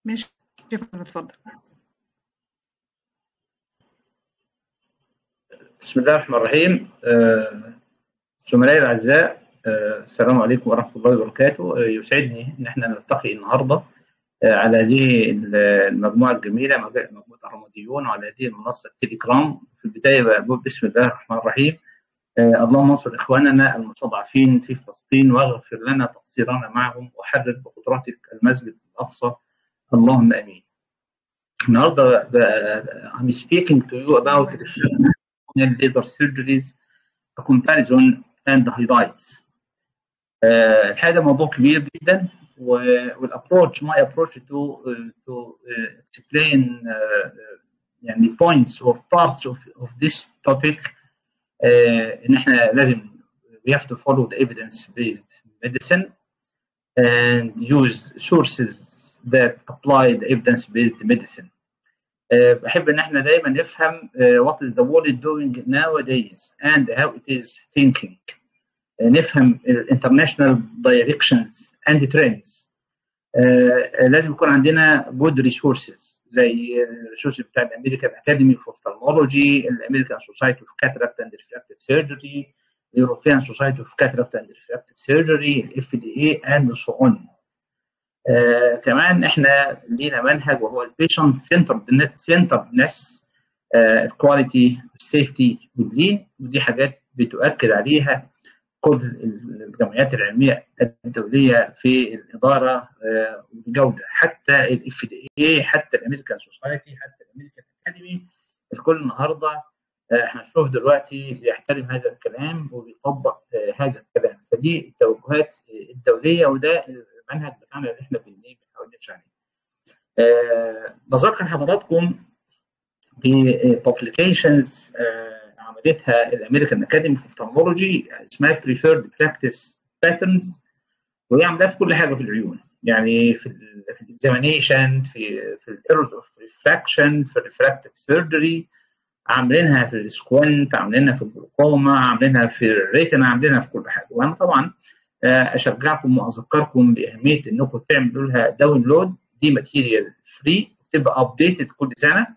ماشي اتفضل بسم الله الرحمن الرحيم آه، زملائي الاعزاء آه، السلام عليكم ورحمه الله وبركاته آه، يسعدني ان احنا نلتقي النهارده آه، على هذه المجموعه الجميله مجموعه الرماديون وعلى هذه المنصه التليجرام في البدايه بقول بسم الله الرحمن الرحيم آه، اللهم انصر اخواننا المستضعفين في فلسطين واغفر لنا تقصيرنا معهم وحرر بقدرتك المسجد الاقصى اللهم امين. النهارده ب- I'm speaking to you about laser surgeries, a comparison and the highlights. آه، الحقيقه ده موضوع كبير جدا والابروتش my approach to uh, to uh, explain uh, يعني points or parts of, of this topic uh, ان احنا لازم we have to follow the evidence based medicine and use sources that apply the evidence based medicine. آه، بحب ان احنا دايما نفهم آه، what is the world doing nowadays and how it is thinking. آه، نفهم الانترناشونال directions and trends. آه، آه، لازم يكون عندنا good resources زي الريسورس بتاع الامريكان اكاديمي اوف اوفثالمولوجي الامريكان سوسايتي اوف كاتراكت اند ريفراكتيف سيرجري اليوروبيان سوسايتي اوف كاتراكت اند ريفراكتيف سيرجري الاف دي اي اند سو اون آه كمان احنا لينا منهج وهو البيشنت سنترد نت سنتردنس الكواليتي السيفتي واللين ودي حاجات بتؤكد عليها كل الجمعيات العلميه الدوليه في الاداره آه والجوده حتى الاف دي اي حتى الامريكان سوسايتي حتى الامريكان اكاديمي الكل النهارده آه، هنشوف دلوقتي بيحترم هذا الكلام وبيطبق آه، هذا الكلام فدي التوجهات آه، الدوليه وده المنهج بتاعنا اللي احنا بن- بنحاول نمشي عليه. آه، بذكر حضراتكم ببوبليكيشنز عملتها الامريكان اكاديمي اوف اوفثالمولوجي اسمها بريفيرد براكتس باترنز وهي عاملاها في كل حاجه في العيون يعني في ال في الاكزامينيشن في في الايرورز اوف ريفراكشن في الريفراكتيف سيرجري عاملينها في السكوانت عاملينها في الجلوكوما عاملينها في الريتنا عاملينها في كل حاجه وانا طبعا آه، اشجعكم واذكركم باهميه انكم تعملوا لها داونلود دي ماتيريال فري بتبقى ابديتد كل سنه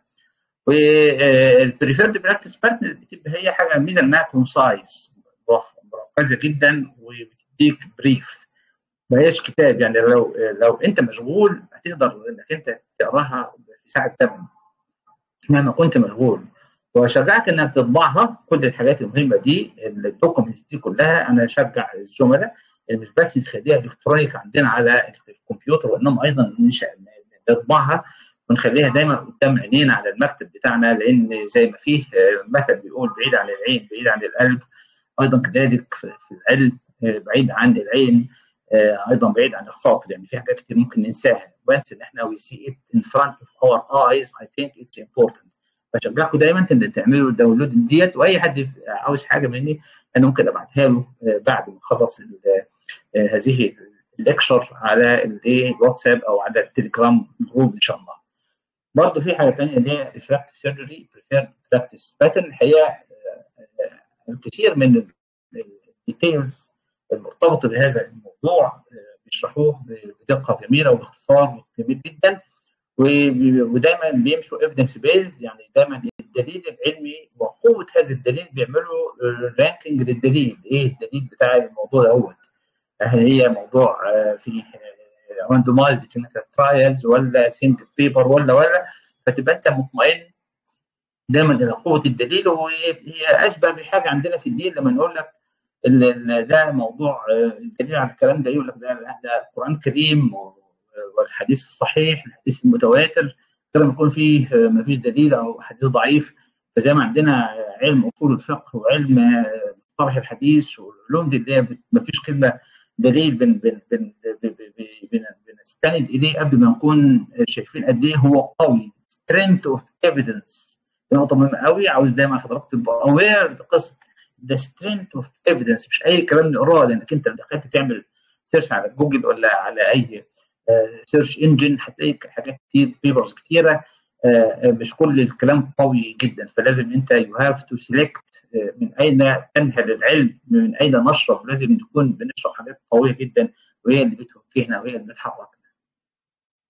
والبريفيرد براكتس باترن بتبقى هي حاجه ميزه انها كونسايز مركزه جدا وبتديك بريف ما هيش كتاب يعني لو لو انت مشغول هتقدر انك انت تقراها في ساعه زمن مهما كنت مشغول واشجعك انك تطبعها كل الحاجات المهمه دي الدوكيومنتس دي كلها انا اشجع الزملاء اللي مش بس نخليها الكترونيك عندنا على الكمبيوتر وانهم ايضا ننشا نطبعها ونخليها دايما قدام عينينا على المكتب بتاعنا لان زي ما فيه آه، مثل بيقول بعيد عن العين بعيد عن القلب ايضا كذلك في في العلم آه، بعيد عن العين آه، ايضا بعيد عن الخاطر يعني في حاجات كتير ممكن ننساها بس ان احنا we see it in front of our eyes I think it's important بشجعكم دايما ان تعملوا الداونلود ديت واي حد عاوز حاجه مني انا ممكن ابعتها له آه، بعد ما اخلص ال- آه، هذه الليكشر على الايه الواتساب او على التليجرام جروب ان شاء الله. برضه في حاجه ثانيه اللي هي ريفراكتيف سيرجري بريفيرد براكتس باترن الحقيقه آه، آه، الكثير من الديتيلز المرتبطه بهذا الموضوع آه، بيشرحوه بدقه جميله وباختصار جميل جدا و- ودايما بيمشوا ايفيدنس بيزد يعني دايما الدليل العلمي وقوه هذا الدليل بيعملوا رانكينج للدليل ايه الدليل بتاع الموضوع دوت هل هي موضوع آه، في راندومايزد كلينيكال ترايلز ولا سنجل بيبر ولا ولا فتبقى انت مطمئن دايما الى قوه الدليل وهي هي اشبه بحاجه عندنا في الدين لما نقول لك ال- ال- ده موضوع آه، الدليل على الكلام ده يقول لك ده ده القران الكريم و- والحديث الصحيح الحديث المتواتر لما يكون فيه آه، ما فيش دليل او حديث ضعيف فزي ما عندنا آه، علم اصول الفقه وعلم آه، مصطلح الحديث والعلوم دي اللي هي بت- ما فيش كلمه دليل بن بن بن بن- بن- بن- بنستند اليه قبل ما نكون شايفين قد ايه هو قوي strength of evidence دي نقطه مهمه قوي عاوز دايما حضرتك تبقى اوير بقصه the strength of evidence مش اي كلام نقراه لانك انت لو دخلت تعمل سيرش على جوجل ولا على اي سيرش انجن هتلاقي حاجات كتير بيبرز كتيره مش كل الكلام قوي جدا فلازم انت يو هاف تو سيلكت من اين تنهل العلم من اين نشرب لازم نكون بنشرب حاجات قويه جدا وهي اللي بتوجهنا وهي اللي بتحركنا.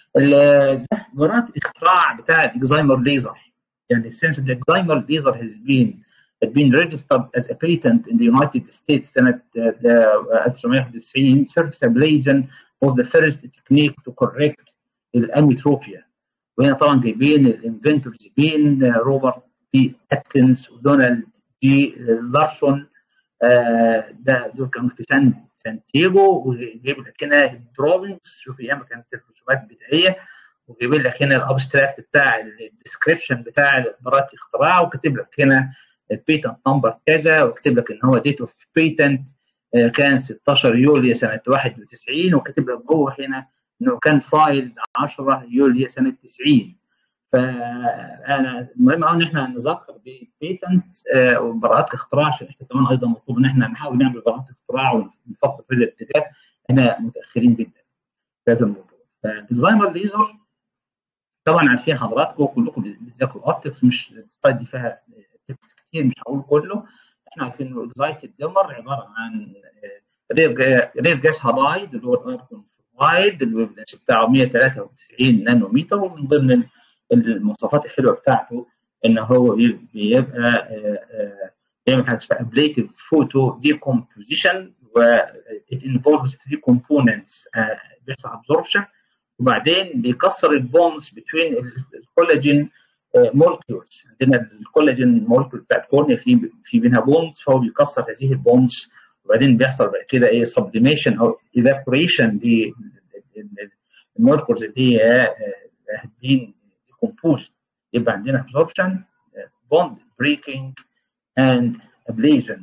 براءة الاختراع بتاع الاكزايمر ليزر يعني since the excimer laser has been had been registered as a patent in the United States سنة 1991 surface ablation was the first technique to correct الاميتروبيا وهنا طبعا جايبين الانفنتورز جايبين روبرت بي اتكنز ودونالد جي لارسون آه ده دول كانوا في سان سانتياغو وجايب لك هنا الدروينجز شوف ايام كانت الرسومات بدائيه وجايبين لك هنا الابستراكت بتاع الديسكربشن بتاع براءه الاختراع وكاتب لك هنا البيتنت نمبر كذا وكاتب لك ان هو ديت اوف بيتنت كان 16 يوليو سنه 91 وكاتب لك جوه هنا انه كان فايل 10 يوليو سنه 90 فانا المهم قوي ان احنا نذكر ببيتنت وبراءات الاختراع عشان احنا كمان ايضا مطلوب ان احنا نحاول نعمل براءات اختراع ونفكر في هذا الاتجاه احنا متاخرين جدا في هذا الموضوع فالزهايمر ليزر طبعا عارفين حضراتكم كلكم بتذاكروا اوبتكس مش السلايد دي فيها تكست كتير مش هقول كله احنا عارفين انه اكزايتد ديمر عباره عن رير جاس هالايد اللي هو الاركون وايد الويف لينس بتاعه 193 نانومتر ومن ضمن المواصفات الحلوه بتاعته ان هو بيبقى بيعمل حاجه اسمها ابليتيف فوتو ديكومبوزيشن و it involves three components بيحصل absorption وبعدين بيكسر البونز بين الكولاجين مولكيولز عندنا الكولاجين مولكيول بتاع الكورنيا في في بينها بونز فهو بيكسر هذه البونز وبعدين بيحصل بعد كده ايه سبليميشن او ايفابوريشن للمولكيولز اللي هي بين composed يبقى عندنا absorption bond breaking and ablation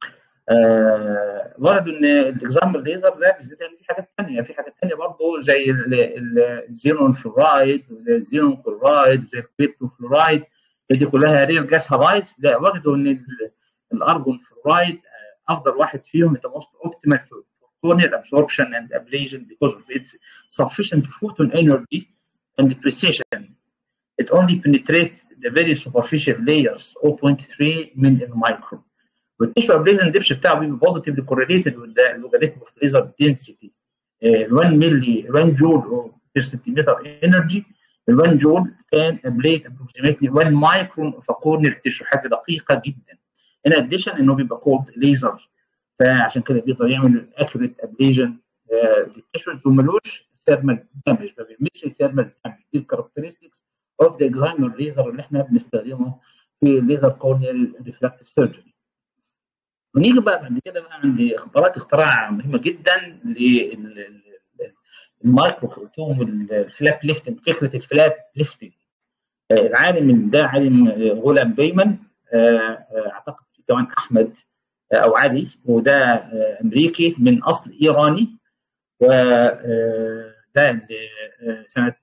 آه برضه ان الاكزامبل ليزر ده بالذات في حاجات ثانيه في حاجات ثانيه برضه زي الزينون فلورايد وزي الزينون كلورايد وزي الكريبتو فلورايد دي كلها رير جاس هالايتس ده وجدوا ان الارجون فلورايد افضل واحد فيهم the most optimal for corneal absorption and ablation because of its sufficient photon energy and precision. It only penetrates the very superficial layers 0.3 من المايكرون. والتيشو ابليزن ديبش بتاعه بيبقى بوزيتيفلي كورليتد with the logarithm of laser density. ال 1 ملي 1 جول بير سنتيمتر انرجي ال 1 جول كان ابليت approximately 1 مايكرون اوف كورنيال تيشو حاجه دقيقه جدا. ان اديشن انه بيبقى كولد ليزر فعشان كده بيقدر يعمل اكيوريت ابليجن للتيشوز وملوش ثيرمال دامج ما بيعملش ثيرمال دامج دي الكاركترستكس اوف ذا اكزايمر ليزر اللي احنا بنستخدمه في الليزر كورنيال ريفراكتيف سيرجري ونيجي بقى بعد كده بقى عند اخبارات اختراع مهمه جدا للمايكرو كروتوم والفلاب ليفتنج فكره الفلاب ليفتنج العالم ده عالم غلام بيمن اعتقد كمان احمد او علي وده امريكي من اصل ايراني وده سنه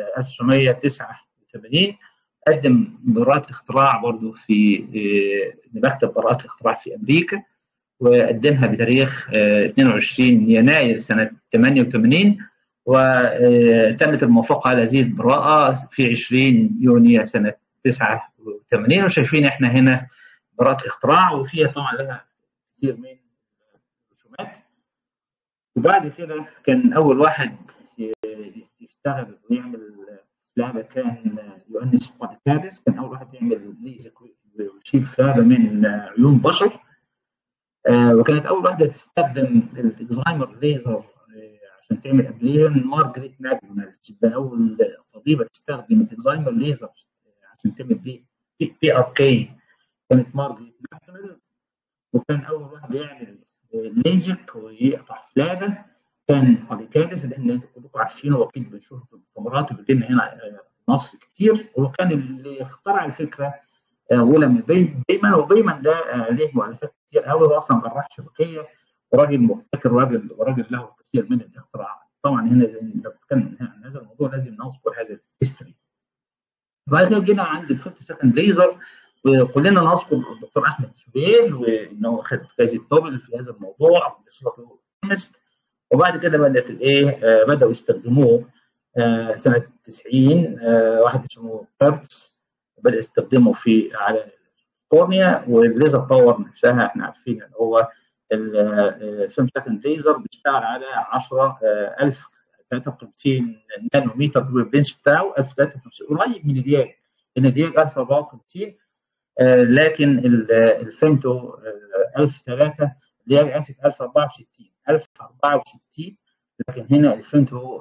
1989 قدم براءة الاختراع برضه في مكتب براءة الاختراع في امريكا وقدمها بتاريخ 22 يناير سنه 88 وتمت الموافقه على هذه البراءه في 20 يونيو سنه 89 وشايفين احنا هنا براءة الاختراع وفيها طبعا لها كثير من الرسومات وبعد كده كان اول واحد يشتغل ويعمل لعبه كان يؤنس بادكاريس كان اول واحد يعمل ليزك ويشيل فلابه من عيون بشر آه وكانت اول واحده تستخدم الاكزايمر ليزر آه عشان تعمل ابليشن مارجريت ماكدونالدز تبقى اول طبيبه تستخدم الاكزايمر ليزر آه عشان تعمل بيه بي ار كي كانت مارجريت ماكدونالدز وكان اول واحد يعمل ليزك ويقطع فلابه كان باديكاريس اللي احنا كلكم عارفينه واكيد بنشوفه في المؤتمرات وبيجي لنا هنا مصر كتير وكان اللي اخترع الفكره غلام بيمن وبيمن ده ليه مؤلفات كتير قوي هو اصلا جراح شبكيه وراجل مبتكر وراجل وراجل له كثير من الاختراعات طبعا هنا زي لو بنتكلم عن هذا الموضوع لازم نذكر هذا الهيستوري بعد كده جينا عند الفيفت سكند ليزر وكلنا نذكر الدكتور احمد سبيل وانه اخذ جائزه نوبل في هذا الموضوع بصفته كيمست وبعد كده بدات الايه آه بداوا يستخدموه آه سنه 90 آه واحد اسمه كارتس بدا يستخدمه في على كورنيا والليزر باور نفسها احنا عارفين ان هو السيم سكند ليزر بيشتغل على 10000 53 نانومتر الويف لينس بتاعه 1053 قريب من الياج ان الياج 1054 آه لكن الفيمتو 1003 الياج اسف 1064 1064 لكن هنا الفيمتو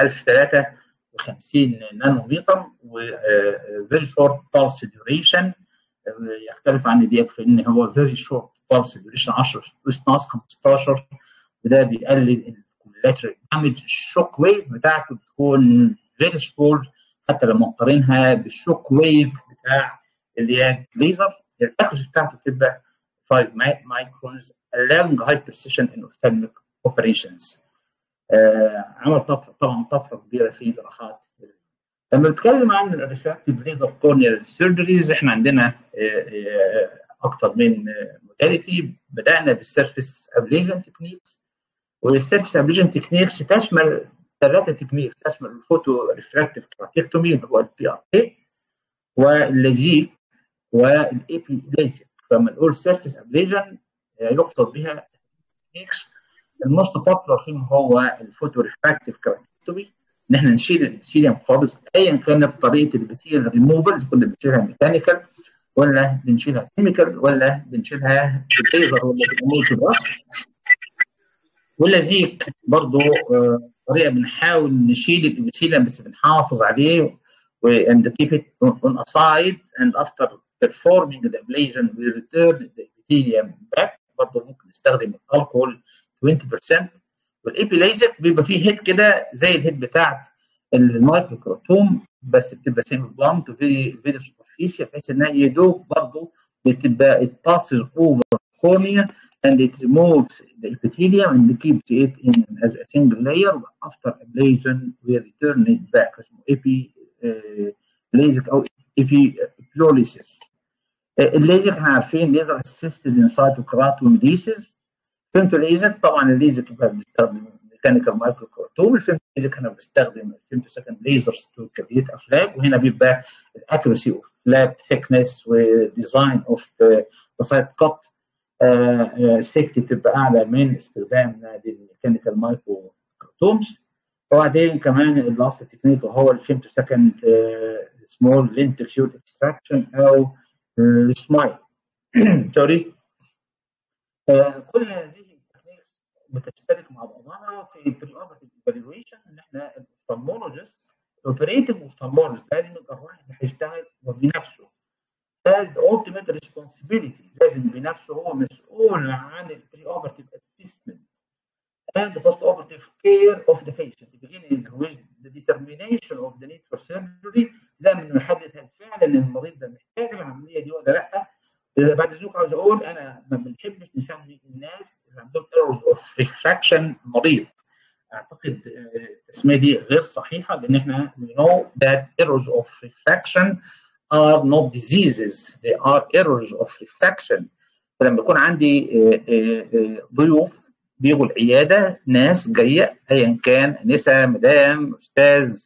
1053 نانومتر و فيري شورت بالس ديوريشن يختلف عن الياج في ان هو فيري شورت بالس ديوريشن 10 اس ناقص 15 وده بيقلل الكولاترال دامج الشوك ويف بتاعته بتكون فيري سمول حتى لما نقارنها بالشوك ويف بتاع الياج ليزر الاكوز بتاعته بتبقى 5 مايكرونز allowing high precision in ophthalmic operations. آه عمل طفره طبعا طفره كبيره في جراحات لما نتكلم عن الريفراكتيف ليزر كورنيال سيرجريز احنا عندنا آه آه اكثر من موداليتي بدانا بالسيرفيس ابليجن تكنيكس والسيرفيس ابليجن تكنيكس تشمل ثلاثه تكنيكس تشمل الفوتو ريفراكتيف كراتيكتومي اللي هو البي ار اي والليزيك والاي بي ليزك فلما نقول سيرفيس ابليجن يقصد بها تكنيكس الموست بوبولار فيهم هو الفوتو ريفراكتيف كراتيكتومي ان احنا نشيل السيليوم خالص ايا كانت طريقه البتيل ريموفل كنا بنشيلها ميكانيكال ولا بنشيلها كيميكال ولا بنشيلها بالليزر ولا بالمولتي براش واللازيك برضه طريقه بنحاول نشيل الابيثيليوم بس بنحافظ عليه and keep it on a side and after performing the ablation we return the epithelium back برضه ممكن نستخدم الكحول 20% والايبي ليزك بيبقى فيه هيد كده زي الهيد بتاعت المايكروكروتوم بس بتبقى سيمي بلانت وفيري فيري سوبرفيشال بحيث انها يدوب برضه بتبقى it passes over cornea and it removes the epithelium and keeps it in as a single layer after ablation we return it back اسمه epi ليزك او epi epiolysis الليزك احنا عارفين ليزر اسيستد ان سايتوكراتوميديسيس فهمتوا الليزك طبعا الليزك بنستخدم ميكانيكال مايكروكورتوم الفيمتو ليزك احنا بنستخدم الفيمتو سكند ليزرز تو كريت افلاج وهنا بيبقى الاكيرسي اوف فلاج ثيكنس وديزاين اوف سايد كات سيفتي بتبقى اعلى من استخدامنا للميكانيكال مايكروكورتومز وبعدين كمان اللاست تكنيك وهو الفيمتو سكند سمول لينتكشيوت اكستراكشن او السمايل سوري كل هذه التكنيك بتشترك مع بعضها في بري اوبرتيف ايفالويشن ان احنا الاوفتالمولوجيست الاوبريتيف اوفتالمولوجيست لازم الجراح اللي هيشتغل وبنفسه has the ultimate responsibility لازم بنفسه هو مسؤول عن البري اوبرتيف assessment and the post operative care of the patient beginning with the determination of the need for surgery ده من يحدد هل فعلا المريض ده محتاج العمليه دي ولا لا بعد اذنك عاوز اقول انا ما بنحبش نسمي الناس اللي عندهم ايرورز اوف ريفراكشن مريض اعتقد التسميه دي غير صحيحه لان احنا we know that errors of refraction are not diseases they are errors of refraction فلما يكون عندي ضيوف بيجوا العياده ناس جايه ايا كان نسا مدام استاذ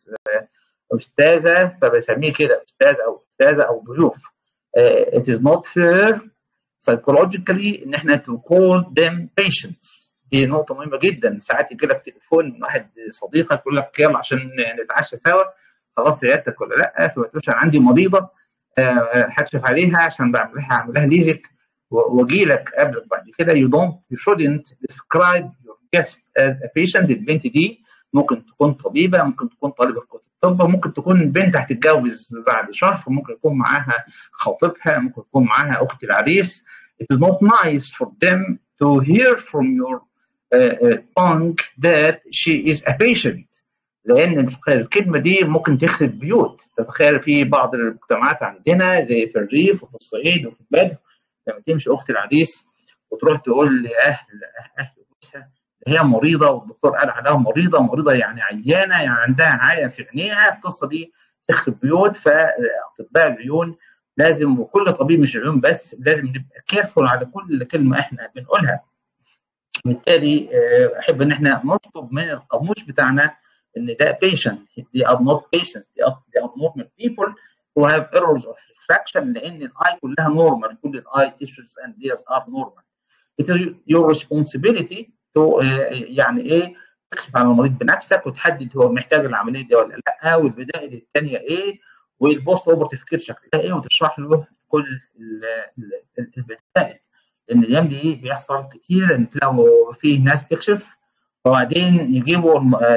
استاذه فبسميه كده استاذ او استاذه او ضيوف uh, it is not fair psychologically ان احنا to call them patients دي نقطة مهمة جدا ساعات يجي لك تليفون من واحد صديقك يقول لك يلا عشان نتعشى سوا خلصت عيادتك ولا لا فما تقولش انا عندي مريضة هكشف عليها عشان بعمل لها اعمل لها ليزك واجي لك قبلك بعد كده you don't you shouldn't describe your guest as a patient البنت دي ممكن تكون طبيبه ممكن تكون طالبه في الطب ممكن تكون بنت هتتجوز بعد شهر ممكن يكون معاها خطيبها ممكن يكون معاها اخت العريس it is not nice for them to hear from your uh, uh, tongue that she is a patient لان الكلمه دي ممكن تخرب بيوت تتخيل في بعض المجتمعات عندنا زي في الريف وفي الصعيد وفي البدو لما تمشي اخت العريس وتروح تقول لاهل اهل جوزها هي مريضه والدكتور قال عليها مريضه مريضه يعني عيانه يعني عندها عايه في عينيها القصه دي تخرب بيوت فاطباء العيون لازم وكل طبيب مش عيون بس لازم نبقى كيرفول على كل كلمه احنا بنقولها بالتالي احب ان احنا نطلب من القاموس بتاعنا ان ده patient they are not patients they are, they are normal people who have errors of refraction لان الاي كلها نورمال كل الاي tissues and layers are normal it is your responsibility to uh, يعني ايه تكشف على المريض بنفسك وتحدد هو محتاج العمليه دي ولا لا والبدائل الثانيه ايه والبوست اوبرتيف كير شكلها ايه وتشرح له كل البدائل لان الايام دي بيحصل كتير ان تلاقوا في ناس تكشف وبعدين يجيبوا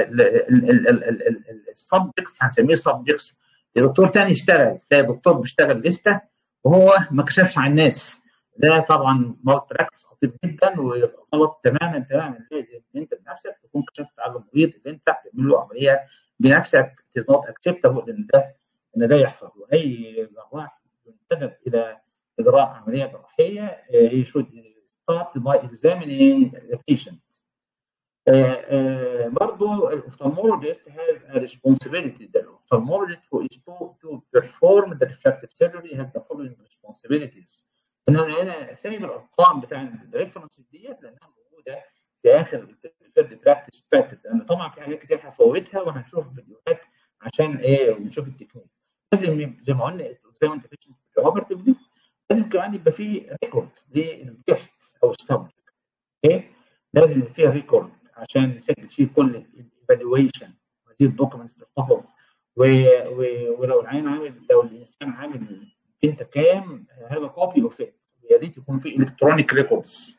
السبجكتس هنسميه سبجكتس دكتور تاني يشتغل تلاقي دكتور بيشتغل لسته وهو ما كشفش عن الناس ده طبعا براكتس خطير جدا وغلط تماما تماما لازم انت بنفسك تكون كشفت على المريض اللي انت تعمل له عمليه بنفسك it is not acceptable ان ده ان ده يحصل واي جراح ينتدب الى اجراء عمليه جراحيه he should start by examining the patient. Uh, uh, برضو الophthalmologist has a responsibility. The ophthalmologist who is to, to perform the refractive surgery has the following responsibilities. ان انا هنا سايب الارقام بتاع الريفرنس ديت لانها موجوده في اخر الثيرد براكتس براكتس انا طبعا في حاجات كتير هفوتها وهنشوف فيديوهات عشان ايه ونشوف التكنيك لازم زي ما قلنا زي ما انت اوبرتيفلي لازم كمان يبقى في ريكورد للجست او السبجكت اوكي لازم يبقى فيها ريكورد عشان نسجل فيه كل الايفالويشن هذه الدوكيومنتس تحتفظ ولو العين عامل لو الانسان عامل انت كام هذا كوبي اوف ات يا ريت يكون في الكترونيك ريكوردز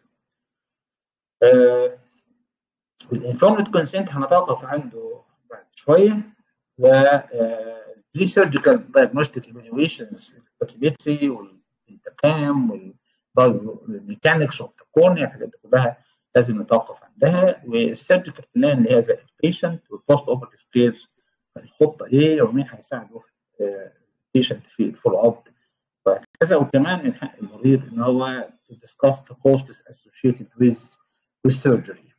الانفورمد كونسنت هنتوقف عنده بعد شويه و بري سيرجيكال دايجنوستيك ايفالويشنز الباكيمتري والانتقام والميكانكس اوف ذا كورنيا الحاجات دي كلها لازم نتوقف عندها والسيرجيكال بلان اللي هي زي البيشنت والبوست اوبرتيف كير الخطه ايه ومين هيساعده البيشنت في الفولو اب وهكذا وكمان من حق المريض ان هو to discuss the costs associated with with surgery.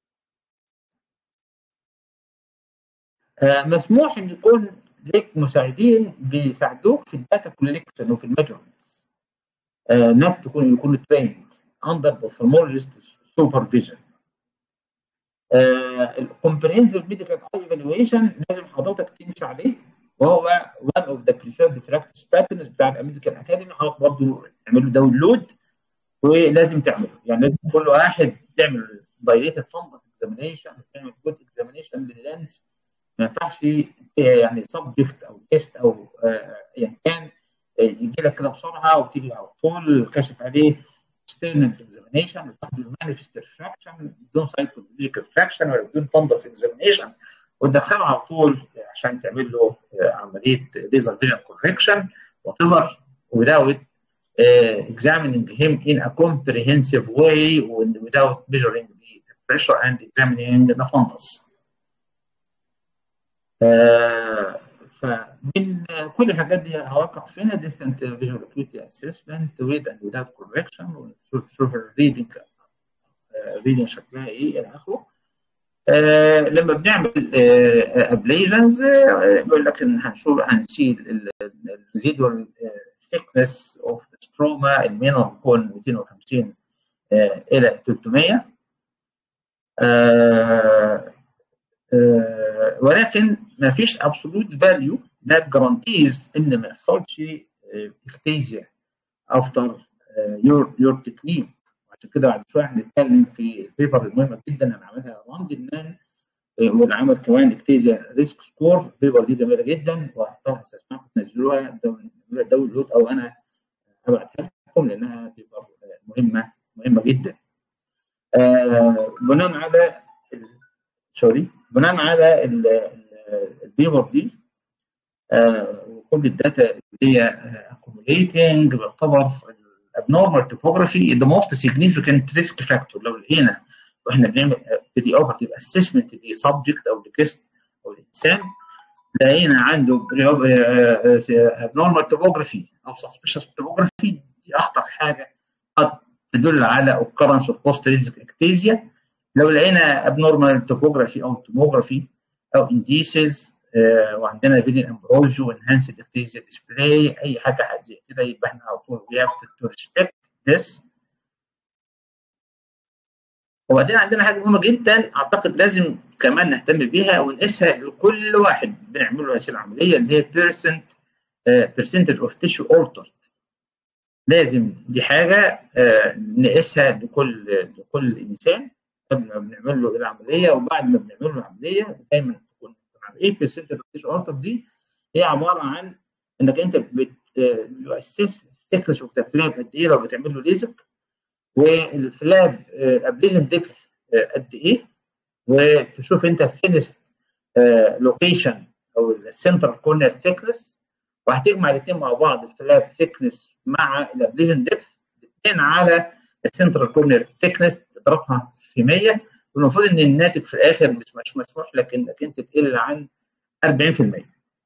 آه مسموح ان يكون لك مساعدين بيساعدوك في الداتا كوليكشن وفي الميجرمنت. آه ناس تكون يكونوا تريند under ophthalmologist supervision. الكومبريهنسيف ميديكال ايفالويشن لازم حضرتك تمشي عليه وهو one of the preferred practice patterns بتاع الامريكان اكاديمي حضرتك برضه تعمل له داونلود ولازم تعمله يعني لازم كل واحد تعمل دايريتد فندس اكزامينيشن تعمل جود اكزامينيشن لللانس ما ينفعش يعني سبجكت او تيست او ايا كان يجي لك كده بسرعه وتيجي على طول كاشف عليه external examination وتاخد المانيفست ريفراكشن بدون سايكولوجيكال فراكشن ولا بدون فندس اكزامينيشن وتدخله على طول عشان تعمل له عمليه ليزر فيجن كوركشن وات ايفر without uh, examining him in a comprehensive way without measuring the pressure and examining the fundus. Uh, فمن كل الحاجات دي هوقع فينا distant visual acuity assessment with and without correction ونشوف الريدنج ريدنج شكلها ايه الى اخره. آه لما بنعمل ابليجنز آه بيقول لك ان هنشوف هنشيل الريزيدوال thickness of the stroma المينيمم يكون 250 آه الى 300 ولكن ما فيش absolute value that guarantees ان ما يحصلش اكتيزيا after your your technique عشان كده بعد شويه هنتكلم في البيبر المهمه جدا انا عاملها راند مان واللي عمل كمان اكتيزيا ريسك سكور البيبر دي جميله جدا وهحطها استسمعكم تنزلوها داونلود او انا هبعتها لكم لانها بيبر مهمه مهمه جدا. آه بناء على سوري بناء على البيبر دي آه وكل الداتا اللي هي accumulating بيعتبر abnormal topography the most significant risk factor لو لقينا واحنا بنعمل بري اوبرتيف اسسمنت لسبجكت او لجست او الانسان لقينا عنده abnormal topography او suspicious topography دي اخطر حاجه قد تدل على occurrence of post ectasia لو لقينا abnormal topography او tomography او indices آه وعندنا بين امبروجيو انهانسد اكتيزيا ديسبلاي اي حاجه زي كده يبقى احنا على طول we have to respect this وبعدين عندنا حاجه مهمه جدا اعتقد لازم كمان نهتم بيها ونقيسها لكل واحد بنعمل له هذه العمليه اللي هي بيرسنت برسنتج اوف تيشو اولترد لازم دي حاجه آه نقيسها لكل لكل انسان قبل ما بنعمل له العمليه وبعد ما بنعمل له العمليه دايما تكون 8% الريتيشن اورتر دي هي عباره عن انك انت بتاسس تكنس اوف فلاب قد ايه لو بتعمل له ليزك والفلاب ابليزن ديبث قد ايه وتشوف انت فينست لوكيشن او السنترال كورنر ثيكنس وهتجمع الاثنين مع بعض الفلاب ثيكنس مع الابليجن ديبث الاثنين على السنترال كورنر ثيكنس تضربها في 100 والمفروض ان الناتج في الاخر مش مش مسموح لك انك انت تقل عن 40%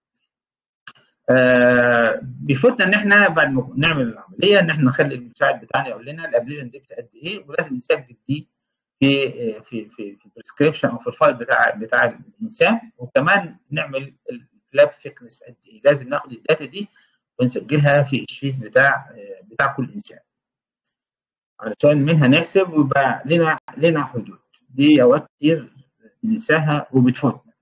آه بيفوتنا ان احنا بعد ما نعمل العمليه ان احنا نخلي المساعد بتاعنا يقول لنا الابليجن ديبث قد ايه ولازم نسجل دي في في في في البريسكريبشن او في الفايل بتاع بتاع الانسان وكمان نعمل الفلاب ثيكنس قد ايه لازم ناخد الداتا دي ونسجلها في الشيت بتاع بتاع كل انسان علشان منها نحسب ويبقى لنا لنا حدود دي اوقات كتير بننساها وبتفوتنا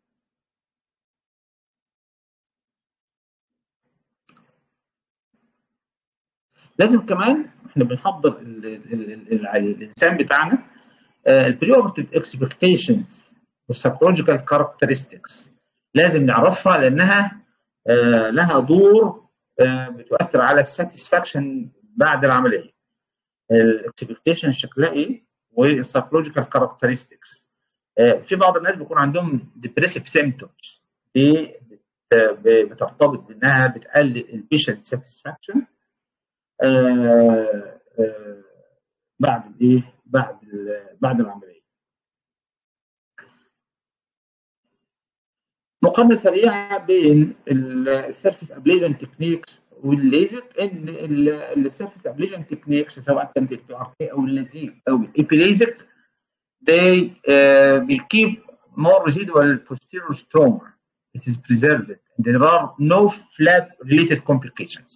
لازم كمان احنا بنحضر ال ال ال الانسان بتاعنا البريورتيف اكسبكتيشنز والسايكولوجيكال كاركترستكس لازم نعرفها لانها آه لها دور آه بتؤثر على الساتسفاكشن بعد العمليه الاكسبكتيشن شكلها ايه والسايكولوجيكال كاركترستكس آه في بعض الناس بيكون عندهم ديبريسيف سيمتومز دي بترتبط بانها بتقلل البيشنت ساتسفاكشن بعد الايه بعد بعد العمليه مقارنه سريعه بين السيرفيس ابليجن تكنيكس والليزك ان السيرفيس ابليجن تكنيكس سواء كانت البي ار كي او الليزيك او الابيليزك they uh, will keep more residual posterior stroma it is preserved and there are no flap related complications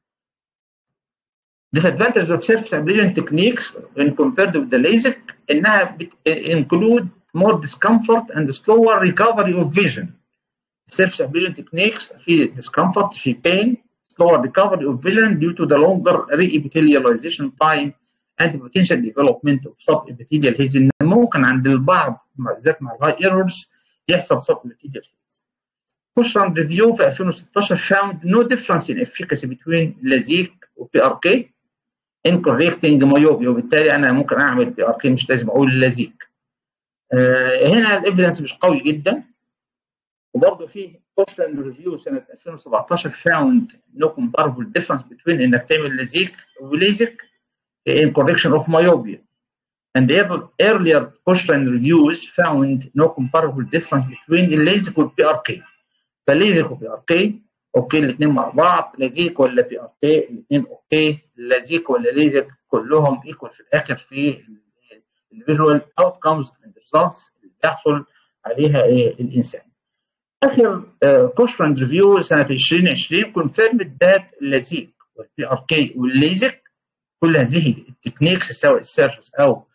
disadvantage of surface ablation techniques when compared with the LASIK انها include more discomfort and slower recovery of vision. Surface ablation techniques في discomfort في pain slower recovery of vision due to the longer re-epithelialization time and potential development of subepithelial haze ان ممكن عند البعض بالذات مع الهاي ايرورز يحصل subepithelial haze. Cushran review في 2016 found no difference in efficacy between LASIK و PRK in correcting myopia وبالتالي انا ممكن اعمل بي ار كي مش لازم اقول لازيك. آه هنا الايفيدنس مش قوي جدا وبرضه في كوستن ريفيو سنه 2017 found no comparable difference between انك تعمل لازيك وليزك in correction of myopia. And the earlier Cochrane reviews found no comparable difference between الليزك والبي فالليزك والبي ار كي اوكي الاثنين مع بعض لازيك ولا بي ار كي الاثنين اوكي لازيك ولا ليزك كلهم ايكوال في الاخر في الفيجوال اوت كمز اند ريزلتس اللي بيحصل عليها ايه الانسان. اخر كوشران ريفيو سنه 2020 كونفيرمد ذات اللازيك والبي ار كي والليزك كل هذه التكنيكس سواء السيرفس او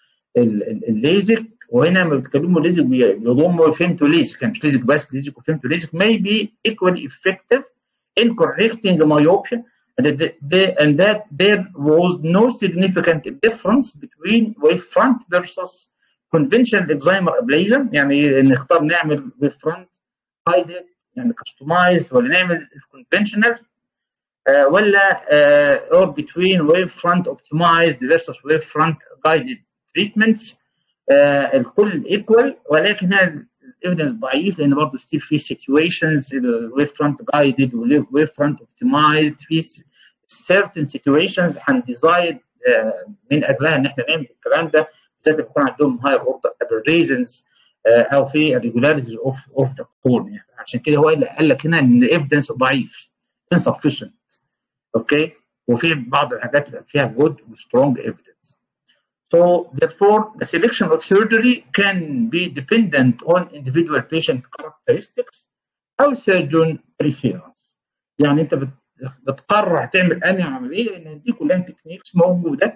الليزك وهنا لما بيتكلموا ليزك بيضموا فهمتوا ليزك يعني مش ليزك بس ليزك وفهمتوا ليزك may be equally effective in correcting myopia and, the, and that there was no significant difference between wave front versus conventional excimer ablation يعني نختار نعمل wave front guided يعني customized ولا نعمل conventional uh, ولا uh, or between wave front optimized versus wave front guided treatments uh, الكل equal ولكن هنا الايفيدنس ضعيف لان برضه ستيل في سيتويشنز الويف فرونت جايدد والويف فرونت اوبتمايزد في certain situations هنديزايد من اجلها ان احنا نعمل الكلام ده بالذات بيكون عندهم هاير اوردر aberrations او في irregularities اوف اوف ذا كورن عشان كده هو اللي قال لك هنا ان الايفيدنس ضعيف insufficient اوكي وفي بعض الحاجات اللي فيها good وسترونج evidence So therefore, the selection of surgery can be dependent on individual patient characteristics أو surgeon preference. يعني أنت بتقرر هتعمل أنهي عملية لأن دي كلها تكنيكس موجودة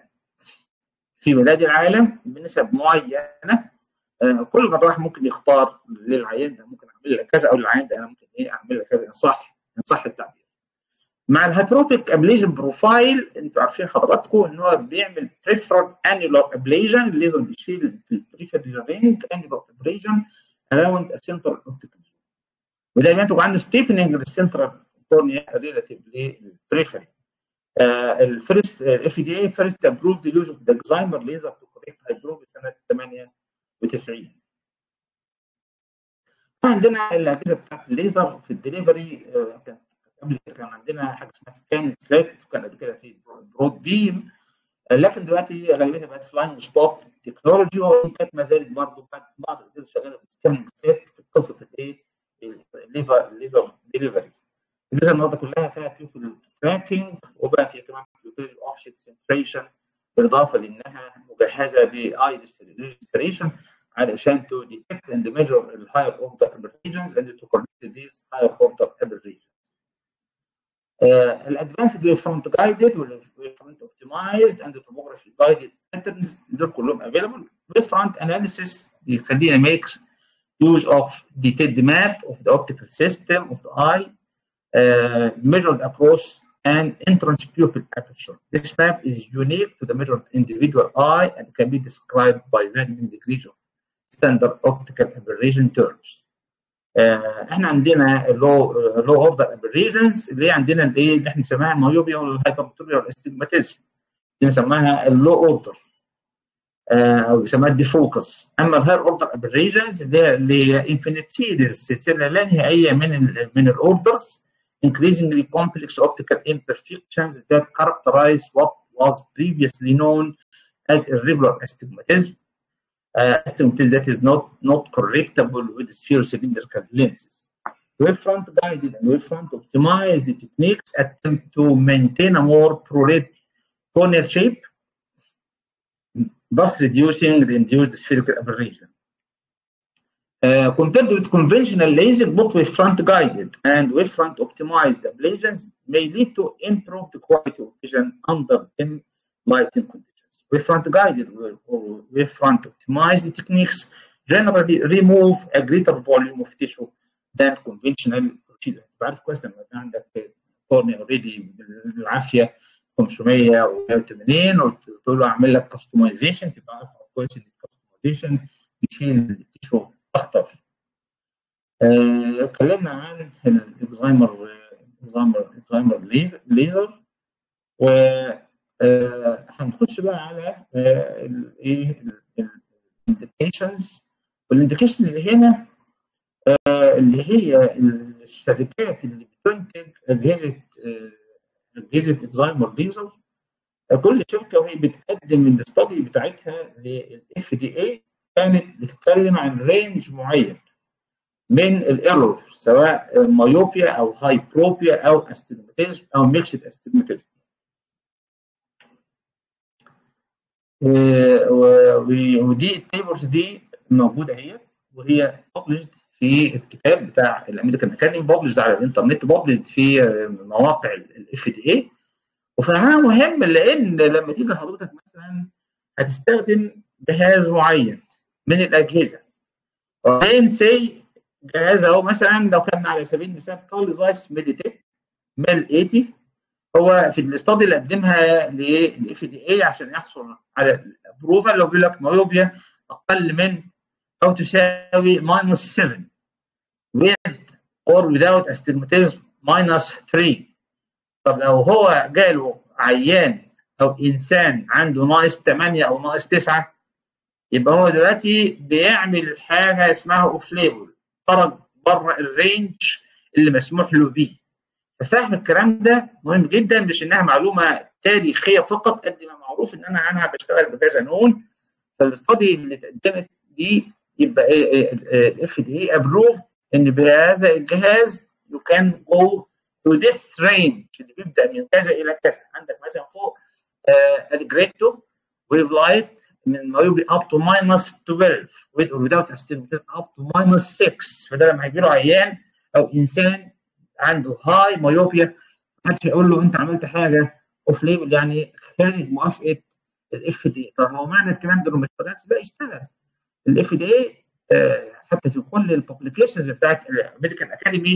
في بلاد العالم بنسب معينة آه كل جراح ممكن يختار للعيان ده ممكن أعمل لك كذا أو للعيان ده أنا ممكن إيه أعمل لك كذا إن صح إن صح التعبير. مع الهيبروتيك ابليجن بروفايل انتوا عارفين حضراتكم ان هو بيعمل بريفرال انيولار ابليجن الليزر بيشيل في البريفرال رينج انيولار ابليجن اراوند سنترال اوبتيكال وده بينتج عنه ستيبننج للسنترال كورنيا ريلاتيف للبريفرال الفيرست الاف دي اي فيرست ابروفد يوز اوف داكزايمر ليزر تو كوريكت هيدروبي سنه 98 عندنا الاجهزه بتاعت الليزر في الدليفري كانت قبل كده كان عندنا حاجه اسمها سكان سلات وكان قبل كده في برود بيم لكن دلوقتي غالبيتها بقت فلاين سبوت تكنولوجي وان كانت ما زالت برضه كانت بعض الاجهزه شغاله بالسكان سلات في قصه الايه الليفر الليزر ديليفري الليزر النهارده كلها فيها بيوبل تراكنج وبقى فيها كمان بيوبل اوفشيت سنتريشن بالاضافه لانها مجهزه باي ريجستريشن علشان to detect and measure the higher order aberrations and to correct these higher order aberrations. الادفانسد ويف فرونت جايدد والويف فرونت اوبتمايزد اند توموجرافي جايدد باترنز دول كلهم افيلبل ويف فرونت اناليسيس بيخلينا ميك use of detailed map of the optical system of the eye uh, measured across an entrance pupil aperture. This map is unique to the measured individual eye and can be described by varying degrees of standard optical aberration terms. آه احنا عندنا اللو لو اوردر ابريجنز اللي هي عندنا الايه اللي احنا بنسميها المايوبيا والهايبرتروبيا والاستجماتيزم دي بنسميها اللو اوردر آه او بيسموها الديفوكس اما الهاير اوردر ابريجنز اللي هي اللي هي انفينيت سيريز سلسله لا نهائيه من ال من الاوردرز increasingly complex optical imperfections that characterize what was previously known as irregular astigmatism uh, astigmatism that is not, not correctable with spherocylindrical lenses. Wavefront guided and wavefront optimized techniques attempt to maintain a more prolate corneal shape, thus reducing the induced spherical aberration. Uh, compared with conventional LASIK, both wavefront guided and wavefront optimized ablations may lead to improved quality of vision under dim lighting conditions. wavefront guided or wavefront optimized techniques generally remove a greater volume of tissue than conventional procedure. بعرف كويس لما يبقى عندك كورنيا اوريدي بالعافيه 500 و 180 وتقول له اعمل لك كستمايزيشن تبقى عارف كويس ان الكستمايزيشن بيشيل التيشو اخطر. اتكلمنا آه عن الاكزايمر اكزايمر ليزر و آه هنخش بقى على الايه الانديكيشنز والانديكيشنز اللي هنا آه اللي هي الشركات اللي بتنتج اجهزه آه اجهزه اكزايمر ليزر كل شركه وهي بتقدم الاستادي بتاعتها للاف دي اي كانت بتتكلم عن رينج معين من الايرور سواء مايوبيا او هايبروبيا او استجماتيزم او ميكسد استجماتيزم ودي التيبلز دي موجوده اهي وهي ببلشد في الكتاب بتاع الامريكان اكاديمي ببلشد على الانترنت ببلشد في مواقع الاف دي اي وفي الحقيقه مهم لان لما تيجي حضرتك مثلا هتستخدم جهاز معين من الاجهزه وبعدين سي جهاز اهو مثلا لو كان على سبيل المثال كارل زايس ميديتيك ميل 80 هو في الاستادي اللي قدمها للاف دي اي عشان يحصل على الابروفال لو بيقول لك مايوبيا اقل من او تساوي ماينس 7 with or without astigmatism minus 3 طب لو هو جاله عيان او انسان عنده ناقص 8 او ناقص 9 يبقى هو دلوقتي بيعمل حاجه اسمها اوف ليبل خرج بره الرينج اللي مسموح له بيه ففهم الكلام ده مهم جدا مش انها معلومه تاريخيه فقط قد ما معروف ان انا عنها بشتغل بكذا نون فالاستادي اللي اتقدمت دي يبقى الاف دي اي ابروف ان بهذا الجهاز يو كان جو تو ذيس رينج اللي بيبدا من كذا الى كذا عندك مثلا فوق الجريتو ويف لايت من ما يبقى اب تو ماينس 12 with or without astigmatism up to minus 6 فده لما هيجي له عيان او انسان عنده هاي مايوبيا محدش هيقول له انت عملت حاجه اوف ليبل يعني خارج موافقه الاف دي طب هو معنى الكلام ده انه ما اشتغلش لا اشتغل الاف دي حتى في كل الببليكيشنز بتاعت الامريكان اكاديمي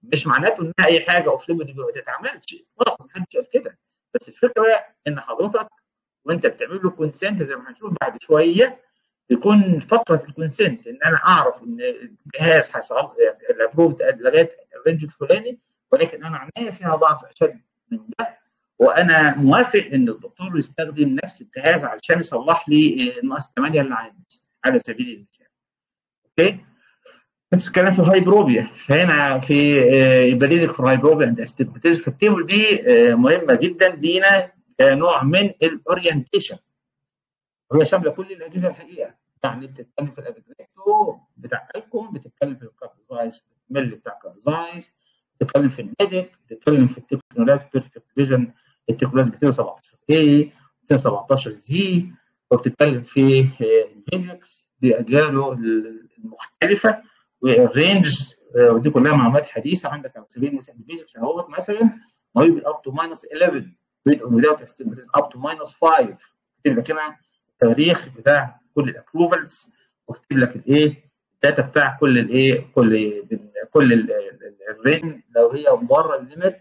مش معناته انها اي حاجه اوف ليميت ما تتعملش اطلاقا محدش قال كده بس الفكره ان حضرتك وانت بتعمل له كونسنت زي ما هنشوف بعد شويه يكون فتره الكونسنت ان انا اعرف ان الجهاز حصل الابروف لغايه الرينج الفلاني ولكن انا عينيا فيها ضعف اشد من ده وانا موافق ان الدكتور يستخدم نفس الجهاز علشان يصلح لي الناقص 8 اللي عندي على سبيل المثال. اوكي؟ نفس الكلام في الهايبروبيا فهنا في يبقى بيزك في الهايبروبيا اند استجماتيزم في التيبل دي مهمه جدا لينا كنوع من الاورينتيشن هي شامله كل الاجهزه الحقيقه يعني بتتكلم في الادجريتو بتاع الكم بتتكلم في الكارزايز المل بتاع الكارزايز بتتكلم في النيدك بتتكلم في التكنولاز بيرفكت فيجن التكنولاز 217 اي 217 زي وبتتكلم في الفيزكس باجياله المختلفه والرينج ودي كلها معلومات حديثه عندك على سبيل المثال الفيزكس اهوت مثلا ما يبقى اب تو ماينس 11 with or without estimation up to minus 5 كتب لك هنا التاريخ بتاع كل الابروفلز وكتب لك الايه الداتا بتاع كل الايه كل كل الرين لو هي بره الليميت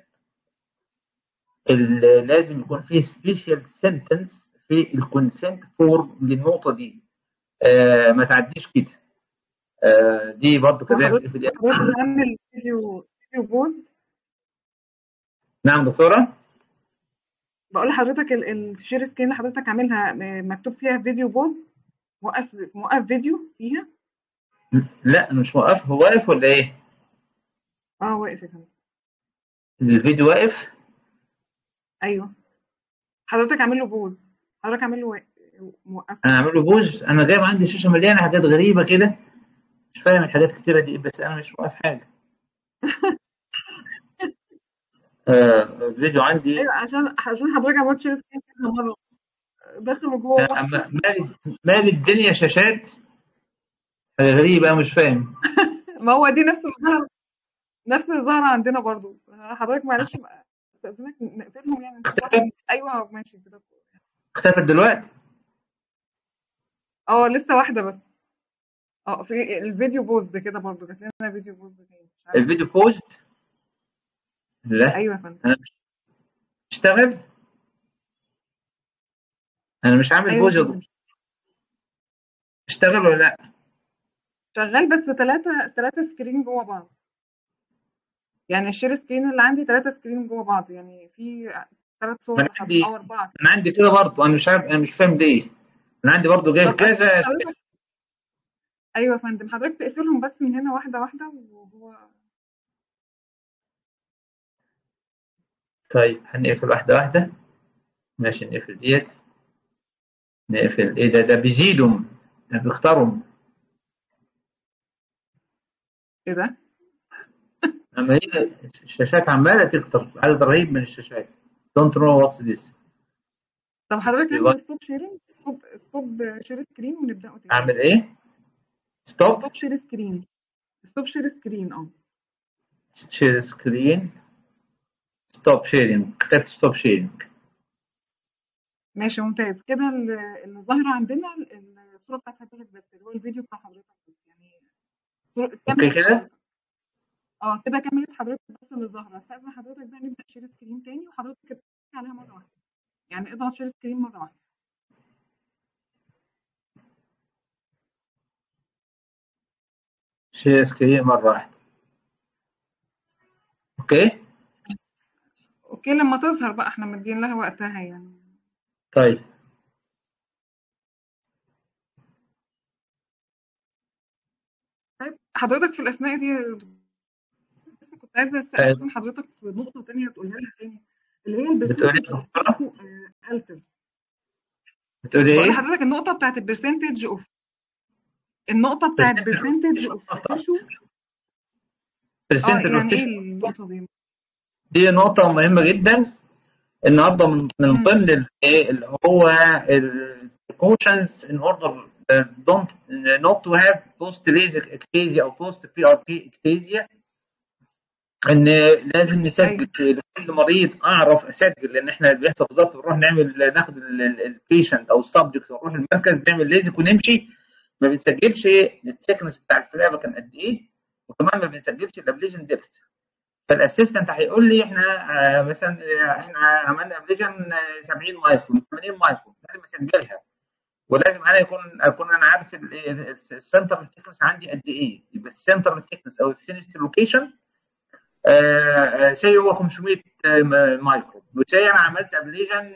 لازم يكون في سبيشال سنتنس في الكونسنت فورم للنقطه دي آه ما تعديش كده آه دي برضه كذلك في نعمل فيديو فيديو بوست نعم دكتوره بقول لحضرتك الشير سكرين اللي حضرتك عاملها مكتوب فيها فيديو بوست موقف موقف فيديو فيها لا انا مش موقف هو واقف ولا ايه؟ اه واقف يا فندم الفيديو واقف؟ ايوه حضرتك عامل له بوز حضرتك عامل له موقف انا عامل له بوز انا جايب عندي شاشه مليانه حاجات غريبه كده مش فاهم الحاجات الكتيره دي بس انا مش موقف حاجه آه الفيديو عندي ايوه عشان عشان حضرتك عملت شير سكرين كذا مره داخل وجوه مالي مالي الدنيا شاشات حاجه غريبه مش فاهم ما هو دي نفس الظاهره نفس الظاهره عندنا برضو حضرتك معلش استاذنك نقفلهم يعني اختفت ايوه ماشي كده اختفت دلوقتي اه لسه واحده بس اه في الفيديو بوست كده برضو جات لنا فيديو بوست تاني الفيديو بوست لا ايوه يا فندم انا مش اشتغل انا مش عامل أيوة بوز فندم. اشتغل ولا لا شغال بس ثلاثة ثلاثة سكرين جوه بعض يعني الشير سكرين اللي عندي ثلاثة سكرين جوه بعض يعني في ثلاث صور أنا عندي- او اربعة انا عندي كده برضه انا مش عارف انا مش فاهم ليه انا عندي برضه جايب طب كذا حضرتك ايوه يا فندم حضرتك تقفلهم بس من هنا واحدة واحدة وهو طيب هنقفل واحده واحده ماشي نقفل ديت نقفل ايه ده ده بيزيدهم ده بيختارهم ايه ده؟ اما هي الشاشات عماله تكتر عدد رهيب من الشاشات دونت نو واتس ذس طب حضرتك يبقى- اعمل ستوب شيرنج ستوب ستوب شير سكرين ونبدأه تاني اعمل ايه ستوب ستوب شير سكرين ستوب شير سكرين اه شير سكرين ستوب شيرنج كتبت ستوب شيرنج ماشي ممتاز كده ال- اللي ظاهرة عندنا ال- الصورة بتاعت حضرتك بس اللي هو الفيديو بتاع حضرتك بس يعني صورة اوكي كاميرا كده حضرتك اه كده كاميرا حضرتك بس اللي ظاهرة استأذن حضرتك بقى نبدأ شير سكرين تاني وحضرتك تضغط عليها مرة واحدة يعني اضغط شير سكرين مرة واحدة شير سكرين مره واحده اوكي اوكي لما تظهر بقى احنا مدين لها وقتها يعني طيب طيب حضرتك في الأثناء دي بس كنت عايزة أيوة. أستأذن حضرتك في نقطة تانية تقولها لها تاني اللي هي بتقولي البرسنتج إيه يا دكتورة؟ اوف التر بتقولي بقول ايه؟ لحضرتك النقطة بتاعت البرسنتج اوف النقطة بتاعت Percentage of برسنتج tissue اوف فقط. تيشو اه برسنتج اوف يعني ايه تيشو النقطة دي؟ دي نقطة مهمة جدا النهارده من من مم. ضمن الايه اللي هو البريكوشنز ان اوردر دونت نوت تو هاف بوست ليزك اكتيزيا او بوست بي ار تي اكتيزيا ان لازم نسجل لكل مريض اعرف اسجل لان احنا اللي بيحصل بالظبط بنروح نعمل ناخد البيشنت او السبجكت ونروح المركز نعمل ليزك ونمشي ما بنسجلش التكنس بتاع الفلابه كان قد ايه وكمان ما بنسجلش الابليشن ديبث فالاسيستنت هيقول لي احنا آه، مثلا آه، احنا عملنا ابليجن 70 مايكرون 80 مايكرون لازم اسجلها ولازم انا يكون اكون انا عارف السنتر التكنس عندي قد ايه يبقى السنتر التكنس او الثينست لوكيشن سي هو 500 مايكرون وسي انا عملت ابليجن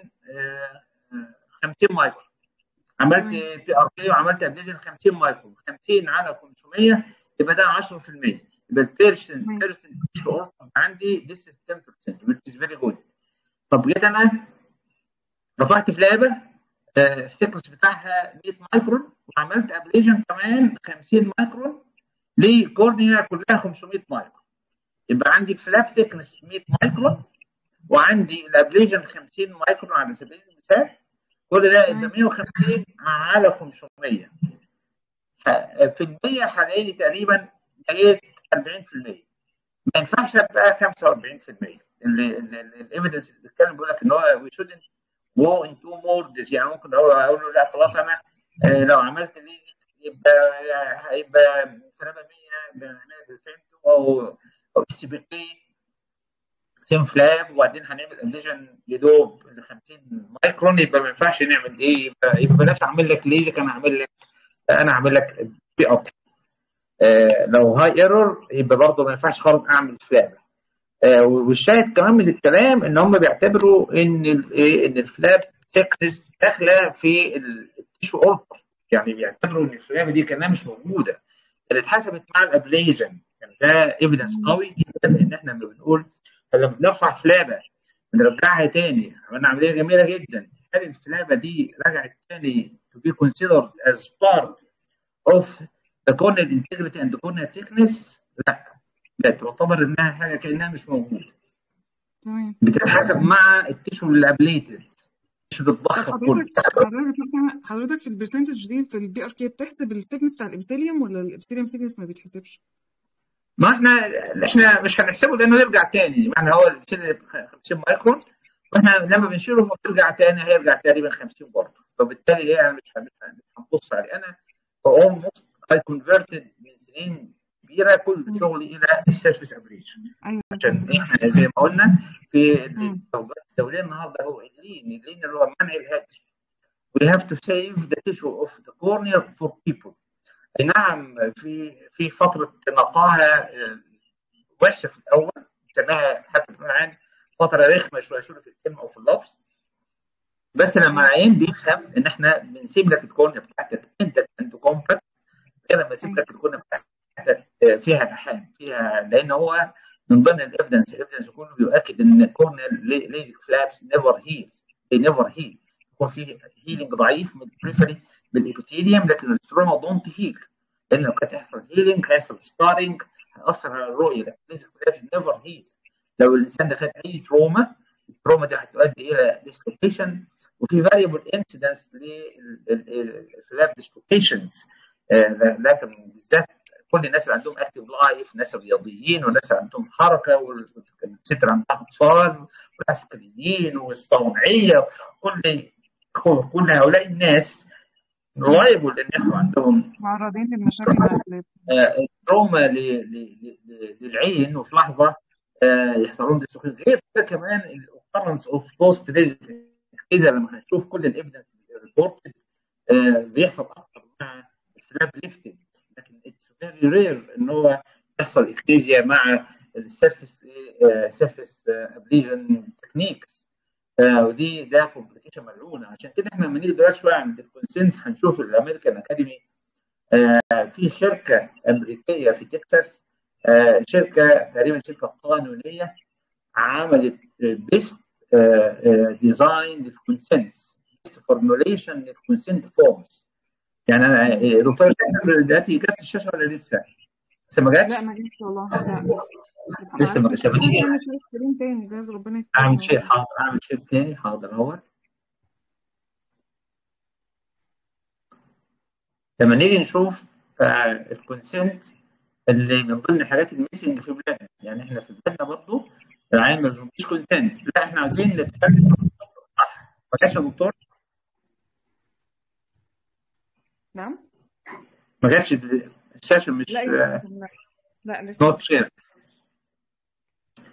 50 مايكرون عملت بي ار كي وعملت ابليجن 50 مايكرون 50 على 500 يبقى ده 10% يبقى البيرسنت بيرسنت عندي this is 10% which is very good طب جيت انا رفعت في لعبه الثيكنس بتاعها 100 مايكرون وعملت ابليجن كمان 50 مايكرون لكورنيا كلها 500 مايكرون يبقى عندي الفلاب ثيكنس 100 مايكرون وعندي الابليجن 50 مايكرون على سبيل المثال كل ده يبقى 150 على 500 في المية هلاقي تقريبا لقيت 40% ما ينفعش ابقى 45% الايفيدنس اللي بيتكلم بيقول لك ان هو وي شودنت جو انتو مودز يعني ممكن اقول اقول له لا خلاص انا آه لو عملت ليزك يبقى هيبقى 300 فهمته او او اس بي كي سيم فلاب وبعدين هنعمل اديشن يدوب ل 50 مايكرون يبقى ما ينفعش نعمل ايه يبقى يبقى بلاش اعمل لك ليزك انا اعمل لك انا اعمل لك بي اب آه لو هاي ايرور يبقى برضه ما ينفعش خالص اعمل فلاب آه والشاهد كمان من الكلام ان هم بيعتبروا ان الايه ان الفلاب تكنس داخله في التيشو اوربر يعني بيعتبروا ان الفلاب دي كانها مش موجوده اللي اتحسبت مع الابليجن يعني ده ايفيدنس قوي جدا ان احنا لما بنقول لما بنرفع فلابه بنرجعها تاني عملنا عمليه جميله جدا هل الفلابه دي رجعت تاني to be considered as part of the corneal integrity and the corneal thickness لا لا تعتبر انها حاجه كانها مش موجوده تمام بتتحسب مع التيشو اللي ابليتد التيشو طب بتتضخم كله حضرتك حضرتك حضرتك في البرسنتج دي في البي ار كي بتحسب السيكنس بتاع الابسيليوم ولا الابسيليوم سيكنس ما بيتحسبش؟ ما احنا احنا مش هنحسبه لانه يرجع تاني معنى هو السن 50 مايكرون واحنا لما بنشيله هو بيرجع تاني هيرجع تقريبا 50 برضه فبالتالي ايه يعني مش هن- مش هنبص عليه انا اولموست اي كونفرتد من سنين كبيره كل شغلي الى السيرفيس ابليشن ايوه عشان احنا زي ما قلنا في مم. التوجيهات الدوليه النهارده هو اللين اللين اللي هو منع الهدر we have to save the tissue of the cornea for people أي نعم في في فتره نقاهه آه، وحشه في الاول سماها حتى بنقول عن فتره رخمه شويه شويه في الكلمه او في اللفظ بس لما العين بيفهم ان احنا بنسيب لك الكورنيا بتاعتك انت انت كومباكت غير لما اسيب لك الكورنيا بتاعتك آه، فيها لحام فيها لان هو من ضمن الايفيدنس الايفيدنس كله بيؤكد ان الكورنيا ليزك فلابس نيفر هيل نيفر هيل يكون في هيلينج ضعيف من البريفري بالابيثيليوم لكن الستروما دونت هيل لان لو كانت هيحصل هيلينج هيحصل سكارينج هيأثر على الرؤيه لكن ليزك فلابس نيفر هيل لو الانسان ده خد اي تروما التروما دي هتؤدي الى ديسلوكيشن وفي فاريبل انسيدنس للفلاب ديسلوكيشنز لكن بالذات كل الناس اللي عندهم اكتيف لايف ناس الرياضيين والناس اللي عندهم حركه والست اللي عندها اطفال والعسكريين والصومعيه كل كل هؤلاء الناس لايبل ان يحصل عندهم معرضين للمشاكل العقلية آه، تروما ل- ل- ل- للعين وفي لحظه آه، يحصل لهم ديسوكين غير كده كمان الاوكرنس اوف بوست اذا لما هنشوف كل الايفيدنس ريبورتد بيحصل اكتر مع الفلاب ليفتنج لكن اتس فيري رير ان هو يحصل اكتيزيا مع السيرفيس سيرفيس ابليجن تكنيكس ودي ده كومبليكيشن ملعونه عشان كده احنا لما نيجي دلوقتي شويه عند الكونسنس هنشوف الامريكان اكاديمي في شركه امريكيه في تكساس آه، شركه تقريبا شركه قانونيه عملت بيست ديزاين للكونسنس بيست فورموليشن للكونسنت فورمز يعني انا آه، دكتور سامر دلوقتي جت الشاشه ولا لسه؟ لسه ما جاتش؟ لا ما جاتش والله لا لسه لسه ما جاتش طب نيجي اعمل شير سكرين تاني جايز ربنا اعمل يفتحها شيء حاضر اعمل شيء تاني حاضر اهوت لما نيجي نشوف الكونسنت اللي من ضمن الحاجات الميسنج في بلادنا يعني احنا في بلادنا برضه العام ما فيش كونسنت لا احنا عايزين نتكلم صح ما جاتش يا دكتور نعم ما جاتش الشاشه مش لا لا لا لسه نوت شير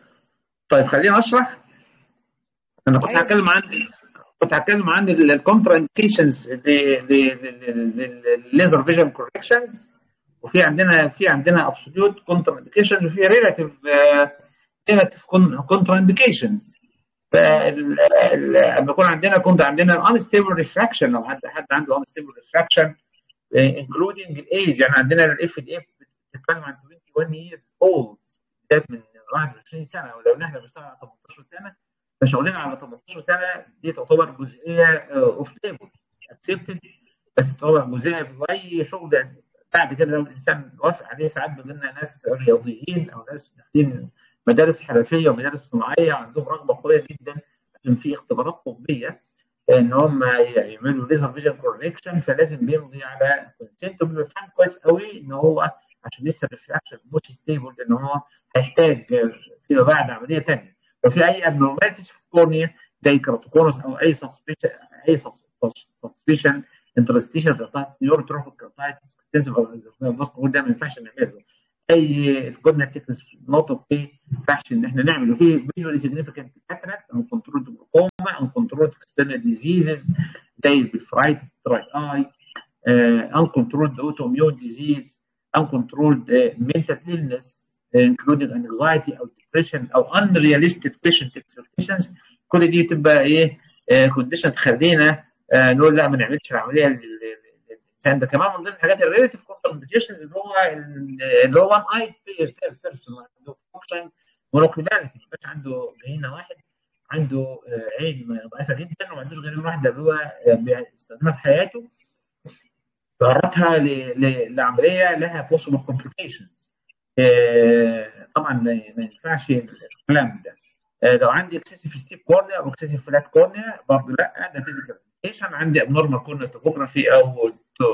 طيب خليني اشرح انا كنت أيوة. هتكلم عن كنت هتكلم عن الكونترا انديكيشنز للليزر فيجن كوركشنز وفي عندنا في عندنا ابسوليوت كونترا انديكيشنز وفي ريلاتيف ريلاتيف كونترا انديكيشنز لما يكون عندنا كنت عندنا الانستيبل ريفراكشن لو حد حد عنده انستيبل ريفراكشن انكلودنج الايج يعني عندنا الاف دي اف بتتكلم عن 21 years old ده من 21 سنه ولو احنا بنشتغل على 18 سنه فشغلنا على 18 سنه دي تعتبر جزئيه اوف ليبل اكسبتد بس تعتبر جزئيه باي شغل بعد كده لو الانسان وافق عليه ساعات بيجيلنا ناس رياضيين او ناس داخلين مدارس حرفيه ومدارس صناعيه عندهم رغبه قويه جدا عشان في اختبارات طبيه ان هم يعملوا ليزر فيجن كورنيكشن فلازم بيمضي على كونسنت وبيبقى فاهم كويس قوي ان هو عشان لسه الريفراكشن مش ستيبل ان هو هيحتاج فيما بعد عمليه ثانيه لو في اي ابنورماليتيز في الكورنيا زي كراتوكونس او اي سسبشن اي سسبشن انترستيشن كرتايتس نيوروتروفيك كرتايتس اكستنسيف او ده ما ينفعش نعمله اي الكورنيا تكنس نوت اوكي ما ينفعش ان احنا نعمل وفي فيجوالي سيجنفيكانت كاتراكت او كنترول جلوكوما او كنترول اكسترنال ديزيزز زي البلفرايتس دراي اي ان كنترول اوتو اميون ديزيز ان كنترول mental illness including anxiety او depression او unrealistic patient expectations كل دي تبقى ايه كونديشن تخلينا نقول لا ما نعملش العمليه للانسان ده كمان من ضمن الحاجات الريليتيف كونترنديشنز اللي هو اللي هو وان اي بيرسون عنده فانكشن مونوكلاليتي ما عنده عينه واحد عنده عين ضعيفه جدا وما عندوش غير واحده اللي هو بيستخدمها في حياته تعرضها لعمليه لها possible complications طبعا ما ينفعش الكلام ده لو عندي اكسسيف ستيب كورنيا او اكسسيف فلات كورنيا برضه لا ده فيزيكال عندي ابنورمال كورنيا توبوجرافي او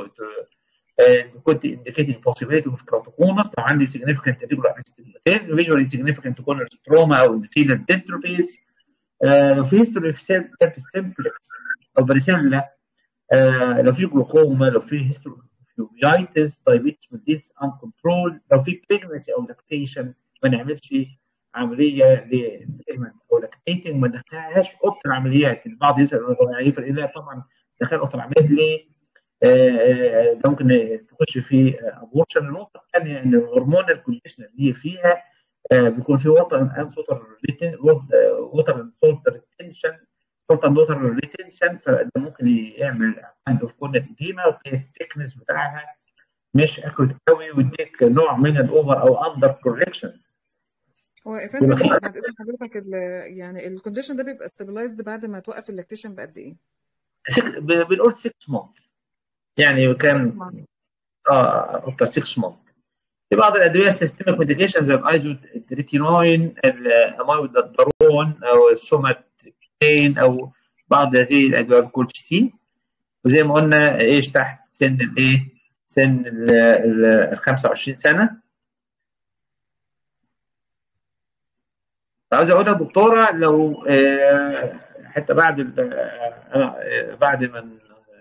كنت indicating possibility of keratoconus لو عندي significant radicular astigmatism visually significant corneal stroma او endothelial dystrophies لو في history of simplex او varicella لو في جلوكوما لو في history uveitis diabetes mellitus uncontrolled لو في pregnancy او lactation ما نعملش عمليه للبيمنت او لاكتيتنج ما ندخلهاش اوضه العمليات البعض يسال يعني لا طبعا دخل اوضه العمليات ليه؟ ده ممكن تخش في ابورشن النقطه الثانيه ان الهرمون الكونديشن اللي فيها بيكون في ووتر اند سوتر ووتر سولت ريتنشن سولت اند ووتر ريتنشن فده ممكن يعمل عند اوف كورنت اديما والتكنس بتاعها مش اكل قوي ويديك نوع من الاوفر او اندر كوركشنز هو يا فندم بعد اذن حضرتك يعني الكونديشن ده بيبقى ستابلايزد بعد ما توقف اللاكتيشن بقد ايه؟ بنقول 6 مانث يعني كان اه افتر 6 مانث في بعض الادويه السيستميك ميديكيشن زي الايزوتريتينوين الامايودادرون او السوماتين او بعض هذه الادويه الكولشيسين وزي ما قلنا ايش تحت سن الايه؟ سن ال 25 سنه عاوز اقول يا دكتوره لو حتى بعد بعد ما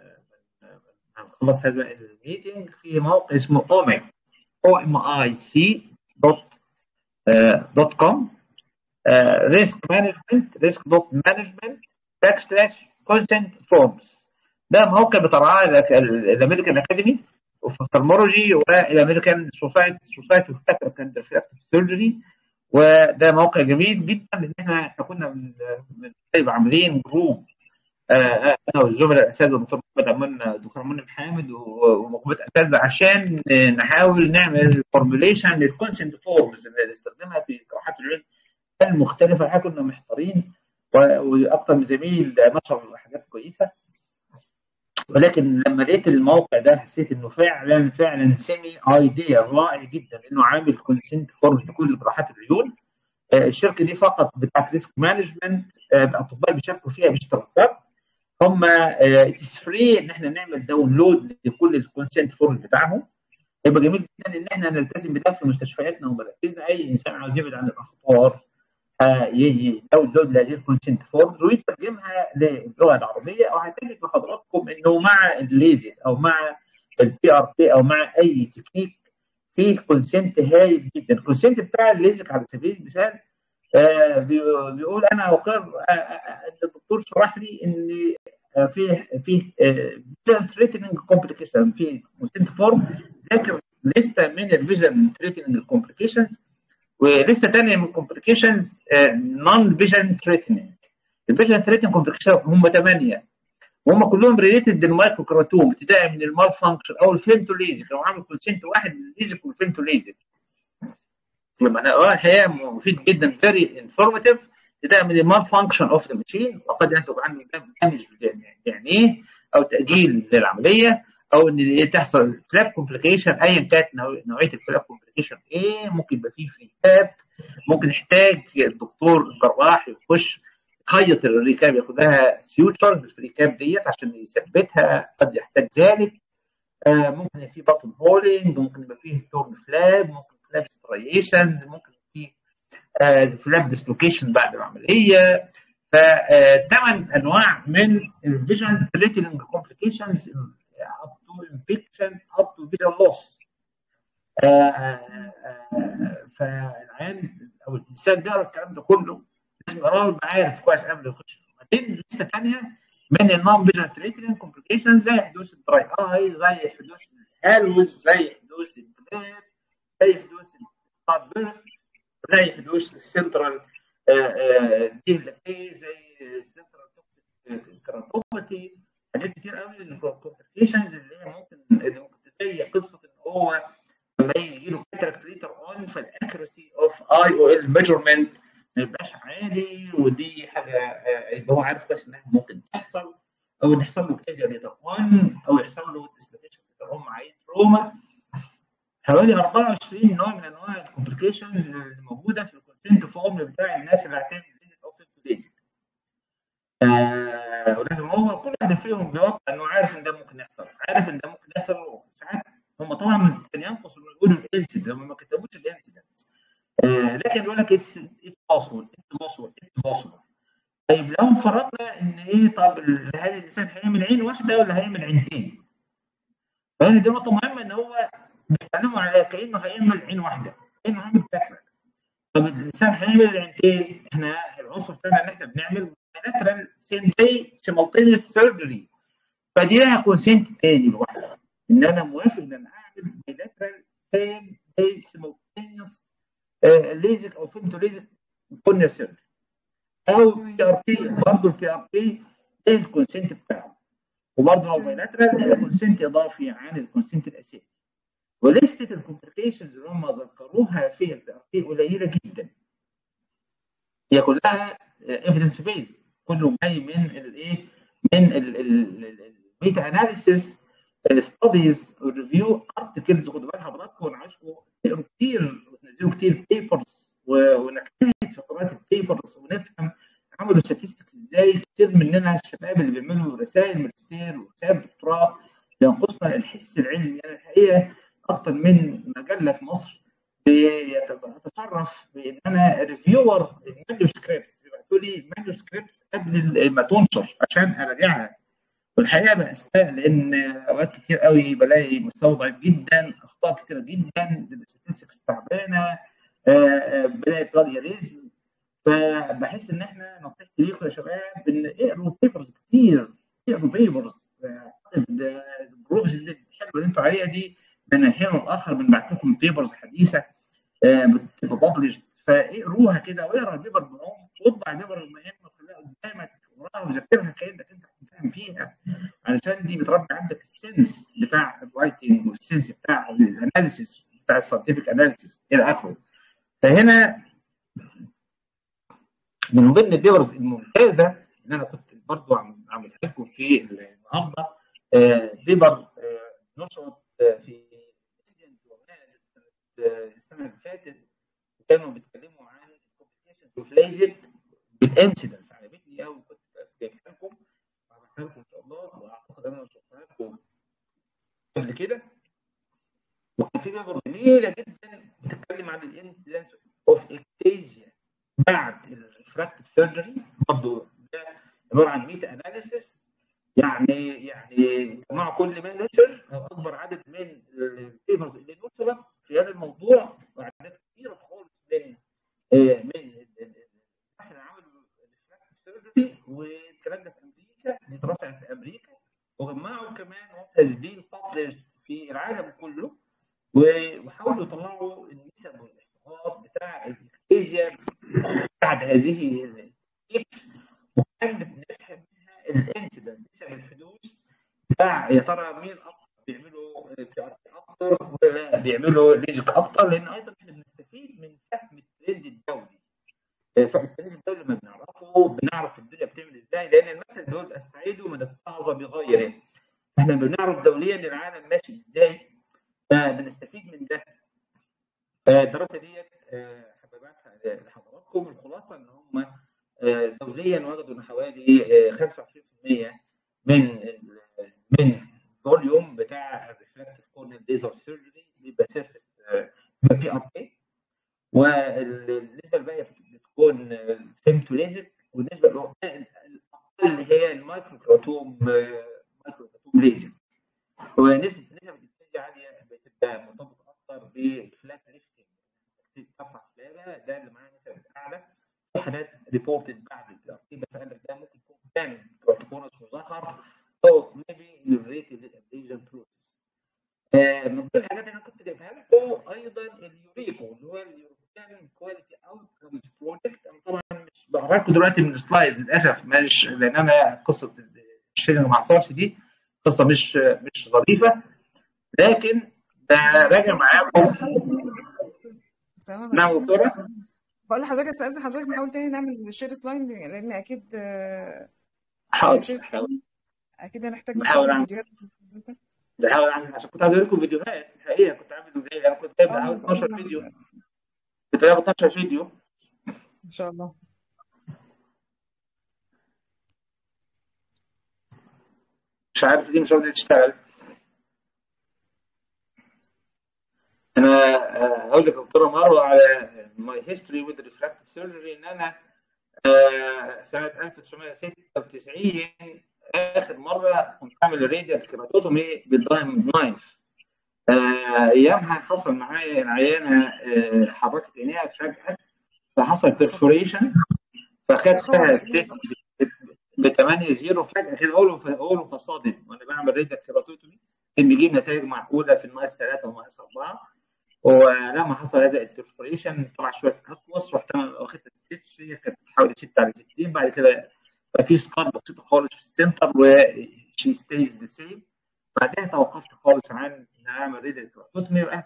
نخلص هذا الميتنج في موقع اسمه اوميك او ام اي سي دوت دوت كوم ريسك مانجمنت ريسك دوت مانجمنت باك سلاش كونسنت فورمز ده موقع بترعاه الامريكان اكاديمي اوف اوفثالمولوجي والامريكان سوسايتي سوسايتي اوف كاتراكت اند ريفراكتيف سيرجري وده موقع جميل جدا لان احنا احنا كنا من من عاملين جروب انا والزملاء الاساتذه الدكتور محمد امون الدكتور منى حامد ومجموعه اساتذه عشان نحاول نعمل فورميليشن للكونسنت فورمز اللي نستخدمها في جراحات العيون المختلفه احنا كنا محتارين واكثر من زميل نشر حاجات كويسه ولكن لما لقيت الموقع ده حسيت انه فعلا فعلا سيمي ايديا رائع جدا انه عامل كونسنت فورم لكل جراحات العيون الشركه دي فقط بتاعت ريسك مانجمنت الاطباء بيشاركوا فيها باشتراكات هم اتس فري ان احنا نعمل داونلود لكل الكونسنت فورم بتاعهم يبقى جميل جدا ان احنا نلتزم بده في مستشفياتنا ومراكزنا اي انسان عاوز يبعد عن الاخطار داونلود لهذه الكونسنت فورمز ويترجمها للغه العربيه او هتجد لحضراتكم انه مع الليزر او مع البي ار تي او مع اي تكنيك فيه كونسنت هايل جدا الكونسنت بتاع الليزك على سبيل المثال آه بيقول انا اقر الدكتور شرح لي ان في في فيجن ثريتنينج كومبليكيشن في كونسنت فورم ذاكر لسته من الفيجن ثريتنينج كومبليكيشنز ولسته ثانيه من الكومبليكيشنز نون فيجن ثريتنينج الفيجن ثريتنينج كومبليكيشن هم ثمانيه وهم كلهم ريليتد للمايكرو كراتوم ابتداء من المال فانكشن او الفيمتو ليزك لو عامل كونسنت واحد للليزك والفيمتو ليزك لما انا الحقيقه مفيد جدا فيري انفورماتيف ابتداء من المال فانكشن اوف ذا ماشين وقد ينتج عنه دامج يعني ايه او تاجيل للعمليه او ان تحصل فلاب كومبليكيشن ايا كانت نوعيه الفلاب كومبليكيشن ايه ممكن يبقى فيه فري كاب ممكن يحتاج الدكتور الجراح يخش يخيط الريكاب ياخد لها سيوتشرز بالفريكاب ديت عشان يثبتها قد يحتاج ذلك آه ممكن يبقى فيه بطن هولينج ممكن يبقى فيه تورن فلاب ممكن فلاب ستريشنز ممكن فيه آه فلاب ديسلوكيشن بعد العمليه فثمان انواع من الفيجن ثريتنج كومبليكيشنز اب تو انفكشن اب تو فيجن لوس فالعيان او الانسان بيقرا الكلام ده كله لازم يقرا عارف كويس قبل ما يخش بعدين لسه ثانيه من النون فيجن ثريتنج كومبليكيشن زي حدوث الدراي اي زي حدوث الهالوز زي حدوث البلاد زي حدوث الستار بيرث زي حدوث السنترال دي زي السنترال توكسيك كراتوباتي حاجات كتير قوي الكومبليكيشنز اللي هي ممكن اللي ممكن زي قصه ان هو لما يجي له كاتراكت ليتر اون فالاكيرسي اوف اي او ال ميجرمنت ما يبقاش عالي ودي حاجه يبقى هو عارف كويس انها ممكن تحصل او ان يحصل له اكتازيا ليتر 1 او يحصل له ديسلوكيشن ليتر 1 مع اي تروما حوالي 24 نوع من انواع الكومبليكيشنز اللي موجوده في الكونسنت فورم بتاع الناس اللي هتعمل فيزيت او فيفت فيزيت آه ولازم هو كل واحد فيهم بيوقع انه عارف ان ده ممكن يحصل عارف ان ده ممكن يحصل ساعات هم طبعا كان ينقص انه يقولوا الانسيدنت هم ما كتبوش الانسيدنتس آه لكن يقول لك اتس بوسبل اتس بوسبل اتس بوسبل طيب لو فرضنا ان ايه طب هل الانسان هيعمل عين واحده ولا هيعمل عينتين؟ فهنا دي نقطه مهمه ان هو بيتكلموا على كانه هيعمل عين واحده كانه هيعمل كاتراك طب الانسان هيعمل عينتين احنا العنصر بتاعنا ان احنا بنعمل bilateral same day simultaneous surgery فدي لها كونسنت تاني لوحدها ان انا موافق ان انا اعمل bilateral same day simultaneous ليزك او فيمتو ليزك كورنيا سيرجري او بي ار بي برضه البي ار بي ايه الكونسنت بتاعه وبرضه لو بايلاترال ده كونسنت اضافي عن الكونسنت الاساسي ولستة الكومبليكيشنز اللي هم ذكروها في البي ار بي قليله جدا هي كلها ايفيدنس بيزد كله جاي من الايه من الميتا اناليسيس الستاديز الريفيو ارتكلز خدوا بال حضراتكم انا عايزكم تقروا كتير وتنزلوا كتير بيبرز ونجتهد في قراءه البيبرز ونفهم عملوا statistics ازاي كتير مننا الشباب اللي بيعملوا رسائل ماجستير ورسائل دكتوراه بينقصنا الحس العلمي انا الحقيقه اكتر من مجله في مصر بتشرف بان انا ريفيور للمانيوسكريبتس بيبعتوا لي مانيوسكريبتس قبل ما تنشر عشان اراجعها والحقيقه بستاء لان اوقات كتير قوي بلاقي مستوى ضعيف جدا اخطاء كتيره جدا الستاتستكس تعبانه بلاقي بلاجياريزم فبحس ان احنا نصيحتي ليكم يا شباب ان اقروا بيبرز كتير اقروا بيبرز الجروبز اللي الحلوه اللي انتوا عليها دي من حين الاخر بنبعت لكم بيبرز حديثه بتبقى ببلش فاقروها كده واقرا البيبر بعمق واطبع البيبر المهمه وخليها قدامك وراها وذاكرها كانك انت فاهم فيها علشان دي بتربي عندك السنس بتاع الرايتنج والسنس بتاع الاناليسيس بتاع الساينتفك اناليسيس الى اخره فهنا من ضمن البيبرز الممتازه اللي انا كنت برضو عاملها لكم في النهارده بيبر نشرت في السنه اللي فاتت كانوا بيتكلموا عن الكومبليكيشن اوف ليزك بالانسيدنس عجبتني قوي كنت جايبها لكم وهبعتها لكم ان شاء الله واعتقد انا شفتها لكم قبل كده وكان في بيبر جميله جدا بتتكلم عن الانسيدنس اوف اكتيزيا بعد الريفراكتيف سيرجري برضه ده عباره عن ميتا اناليسيس يعني يعني جمعوا كل ما نشر او اكبر عدد من البيبرز اللي نشرت في هذا الموضوع واعداد كبيره خالص من من الكلام ده في امريكا دي دراسه في امريكا وجمعوا كمان has been published في العالم كله وحاولوا يطلعوا النسب والاحصاءات بتاع الاكتيزيا بعد هذه الاكس وكان بنفهم منها الانسيدنس نسب الحدوث بتاع يا ترى مين اكتر بيعملوا بي ار اكتر ولا بيعملوا ليزك اكتر لان ايضا احنا بنستفيد من فهم الترند الدولي فالترند الدولي لما بنعرفه بنعرف الدنيا بتعمل ازاي لان المثل بيقول السعيد من اتعظ بغيره احنا بنعرف دوليا العالم ماشي ازاي فبنستفيد من ده فالدراسه ديت حبيباتها لحضراتكم الخلاصه ان هم دوليا وجدوا ان حوالي 25% من من فوليوم بتاع الريفلكتيف كورنيال ليزر سيرجري بيبقى سيرفيس بي ار اي والنسبه الباقيه بتكون فيمتو ليزك والنسبه الاقل هي المايكرو كراتوم مايكرو كراتوم ليزك ونسبه نسب الانتاج عاليه بتبقى مرتبطه اكتر بالفلات ليفتنج ترفع فلابه ده اللي معاه نسب اعلى في حالات ريبورتد بعد البي ار تي بس قال لك ده ممكن يكون كان كورتيكونس وظهر او ميبي ريليتد للابليجن بروسيس من كل الحاجات اللي انا كنت جايبها لكم ايضا اليوريكو اللي هو اليوروبيان كواليتي اوتكمز بروجكت انا طبعا مش بقرا لكم دلوقتي من السلايدز للاسف مش لان انا قصه الشيلنج مع سابس دي قصه مش مش ظريفه لكن ده راجع معاكم نعم دكتوره بقول لحضرتك استاذن حضرتك نحاول تاني نعمل شير سلايد لان اكيد حاضر اكيد هنحتاج بحاول اعمل فيديوهات بحاول اعمل عشان كنت عايز اقول لكم فيديوهات الحقيقه كنت عامل فيديو انا كنت جايب حوالي 12 فيديو كنت جايب 12 فيديو ان شاء الله مش عارف دي مش راضيه تشتغل انا اقول لك دكتوره مروه على ماي هيستوري وذ ريفراكتيف سيرجري ان انا سنه 1996 اخر مره كنت عامل راديال كيراتوتومي بالدايموند نايف ايامها حصل معايا العيانه حركت عينيها فجاه فحصل بيرفوريشن فخدتها ستيت ب 8 0 فجاه كده اول اول فصادم وانا بعمل راديال كيراتوتومي كان بيجيب نتائج معقوله في الناقص 3 وناقص 4 ولما حصل هذا البرفوريشن طلع شويه اقوس رحت انا واخدت ستيتش هي كانت حوالي 6 على 60 بعد كده في سكار بسيطه خالص في السنتر وشي ستيز ذا سيم بعدها توقفت خالص عن ان اعمل ريدل كراتوتومي و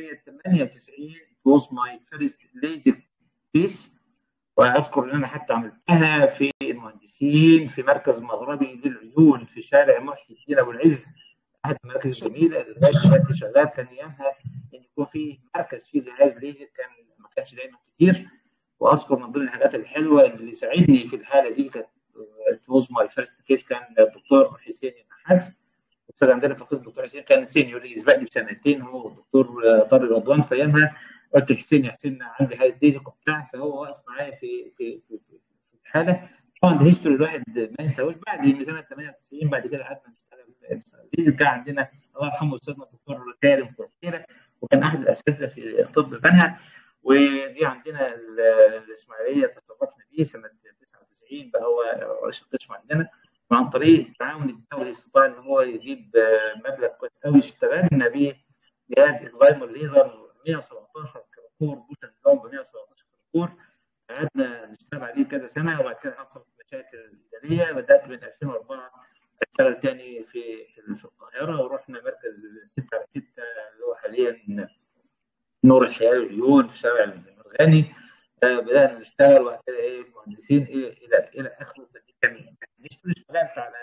1998 was my first laser piece واذكر ان انا حتى عملتها في المهندسين في مركز مغربي للعيون في شارع محي الدين ابو العز احد المراكز الجميله اللي لغايه دلوقتي شغال كان ايامها ان يكون في مركز فيه جهاز ليزر كان ما كانش دايما كتير واذكر من ضمن الحاجات الحلوه اللي ساعدني في الحاله دي كانت توز ماي فيرست كيس كان الدكتور حسين النحاس الاستاذ عندنا في القسم الدكتور حسين كان سينيور يسبقني بسنتين هو والدكتور طارق رضوان في ايامها قلت لحسين يا حسين عندي حاله ليزك وبتاع فهو واقف معايا في في في, في الحاله طبعا ده هيستوري الواحد ما ينساهوش بعد من سنه 98 بعد كده قعدنا نشتغل كان عندنا الله يرحمه استاذنا الدكتور كارم كورتيرا وكان احد الاساتذه في طب بنها ودي عندنا الاسماعيليه تشرفنا بيه سنه 99 بقى هو رئيس القسم عندنا وعن طريق التعاون الدولي استطاع ان هو يجيب مبلغ كويس قوي اشتغلنا بيه جهاز اكزايمر ليزر 117 كراكور بوتن لون ب 117 كراكور قعدنا نشتغل عليه كذا سنه وبعد كده حصلت مشاكل اداريه بدات من 2004 اشتغل تاني في في القاهره ورحنا مركز 6 على 6 اللي هو حاليا نور الحياه للعيون في شارع المرغني آه بدانا نشتغل وبعد كده ايه مهندسين ايه الى الى اخره كان اشتغلت على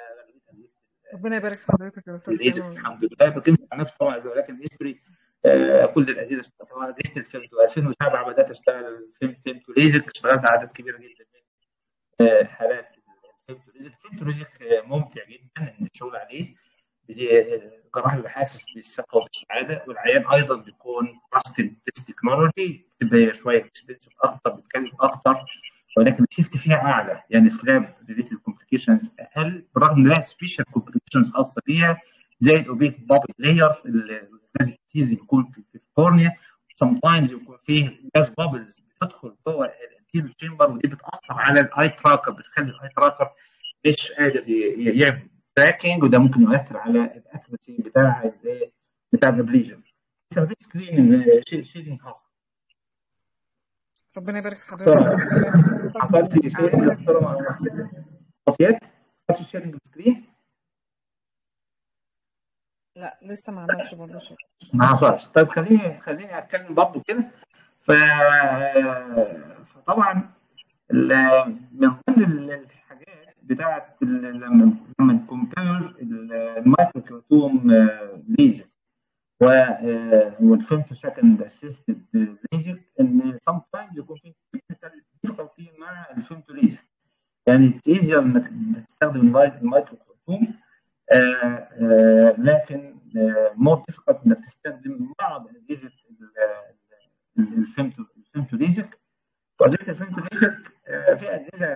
ربنا يبارك في حضرتك يا دكتور الحمد لله بكلمة عن نفسي طبعا ولكن الهيستوري آه كل الاجهزه اشتغلتها اجهزه الفيلم 2007 بدات اشتغل فيلم فيلم توليزك اشتغلت عدد كبير جدا من آه حالات الفيلم توليزك الفيلم توليزك ممتع جدا ان الشغل عليه الجراح بيبقى حاسس بالثقه وبالسعاده والعيان ايضا بيكون تراستد تكنولوجي بتبقى شويه اكسبنسيف اكتر بتكلف اكتر ولكن السيفتي فيها اعلى يعني الفلاب ريليتد كومبليكيشنز اقل بالرغم ان لها سبيشال كومبليكيشنز خاصه بيها زي الاوبيك بابل لاير الغاز الكتير اللي بيكون في الكورنيا سم تايمز يكون فيه جاز بابلز بتدخل جوه الانتيريور تشامبر ودي بتاثر على الاي تراكر بتخلي الاي تراكر مش قادر يعمل تراكنج وده ممكن يؤثر على الاكيرسي بتاع بتاع الابليجن لسه مفيش سكرين شيرنج حصل ربنا يبارك في حضرتك حصل لي شيء صوتيات حصل شيرنج سكرين لا لسه ما عملش برضه شيء ما حصلش طيب خليني خليني اتكلم برضه كده ف... فطبعا من ضمن الحاجات بتاعت لما لما نكمبير المايكرو كراتوم ليزر والفيمتو سكند اسيستد ليزر ان سام تايمز يكون في تكنيكال ديفيكولتي مع الفيمتو ليزر يعني اتس ايزير انك تستخدم المايكرو كراتوم لكن مور ديفيكولت انك تستخدم بعض اجهزه الفيمتو الفيمتو ليزر واجهزه الفيمتو ليزر في اجهزه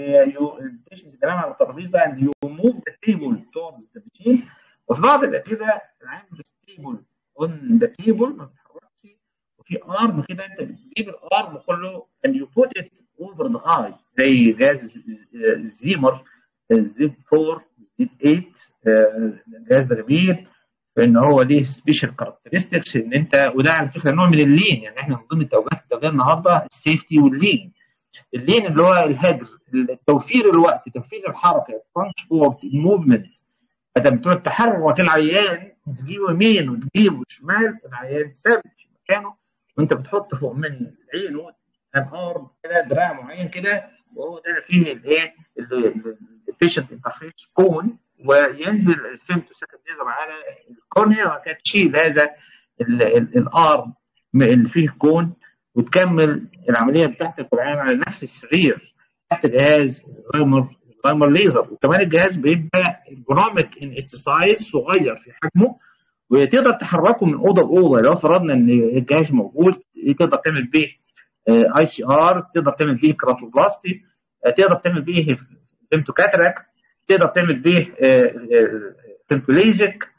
البيشنت كلام على الترابيزه ان يو موف ذا تيبل توردز ذا ماشين وفي بعض الاجهزه العام ستيبل اون ذا تيبل ما بتتحركش وفي ارم كده انت بتجيب الارم كله and you put it over the eye زي جهاز الزيمر الزد 4 الزد 8 الجهاز ده جميل ان هو ليه سبيشال كاركترستكس ان انت وده على فكره نوع من اللين يعني احنا من ضمن التوجيهات الدوليه النهارده السيفتي واللين اللين اللي هو الهدر توفير الوقت توفير الحركه الترانسبورت الموفمنت بدل تقعد تحرك العيان وتجيبه يمين وتجيبه شمال العيان ثابت في مكانه وانت بتحط فوق من عينه الارم كده دراع معين كده وهو ده فيه الايه البيشنت انترفيس كون وينزل الفيمتو سكند ليزر على الكورنيا وبعد كده تشيل هذا الارم اللي فيه كون وتكمل العمليه بتاعتك والعيان على نفس السرير تحت جهاز زايمر زايمر ليزر وكمان الجهاز بيبقى برامج ان اكسسايز صغير في حجمه وتقدر تحركه من اوضه لاوضه لو فرضنا ان الجهاز موجود تقدر تعمل بيه اي سي ار تقدر تعمل بيه كراتوبلاستي تقدر تعمل بيه فيمتو كاتراك تقدر تعمل بيه فيمتو ليزك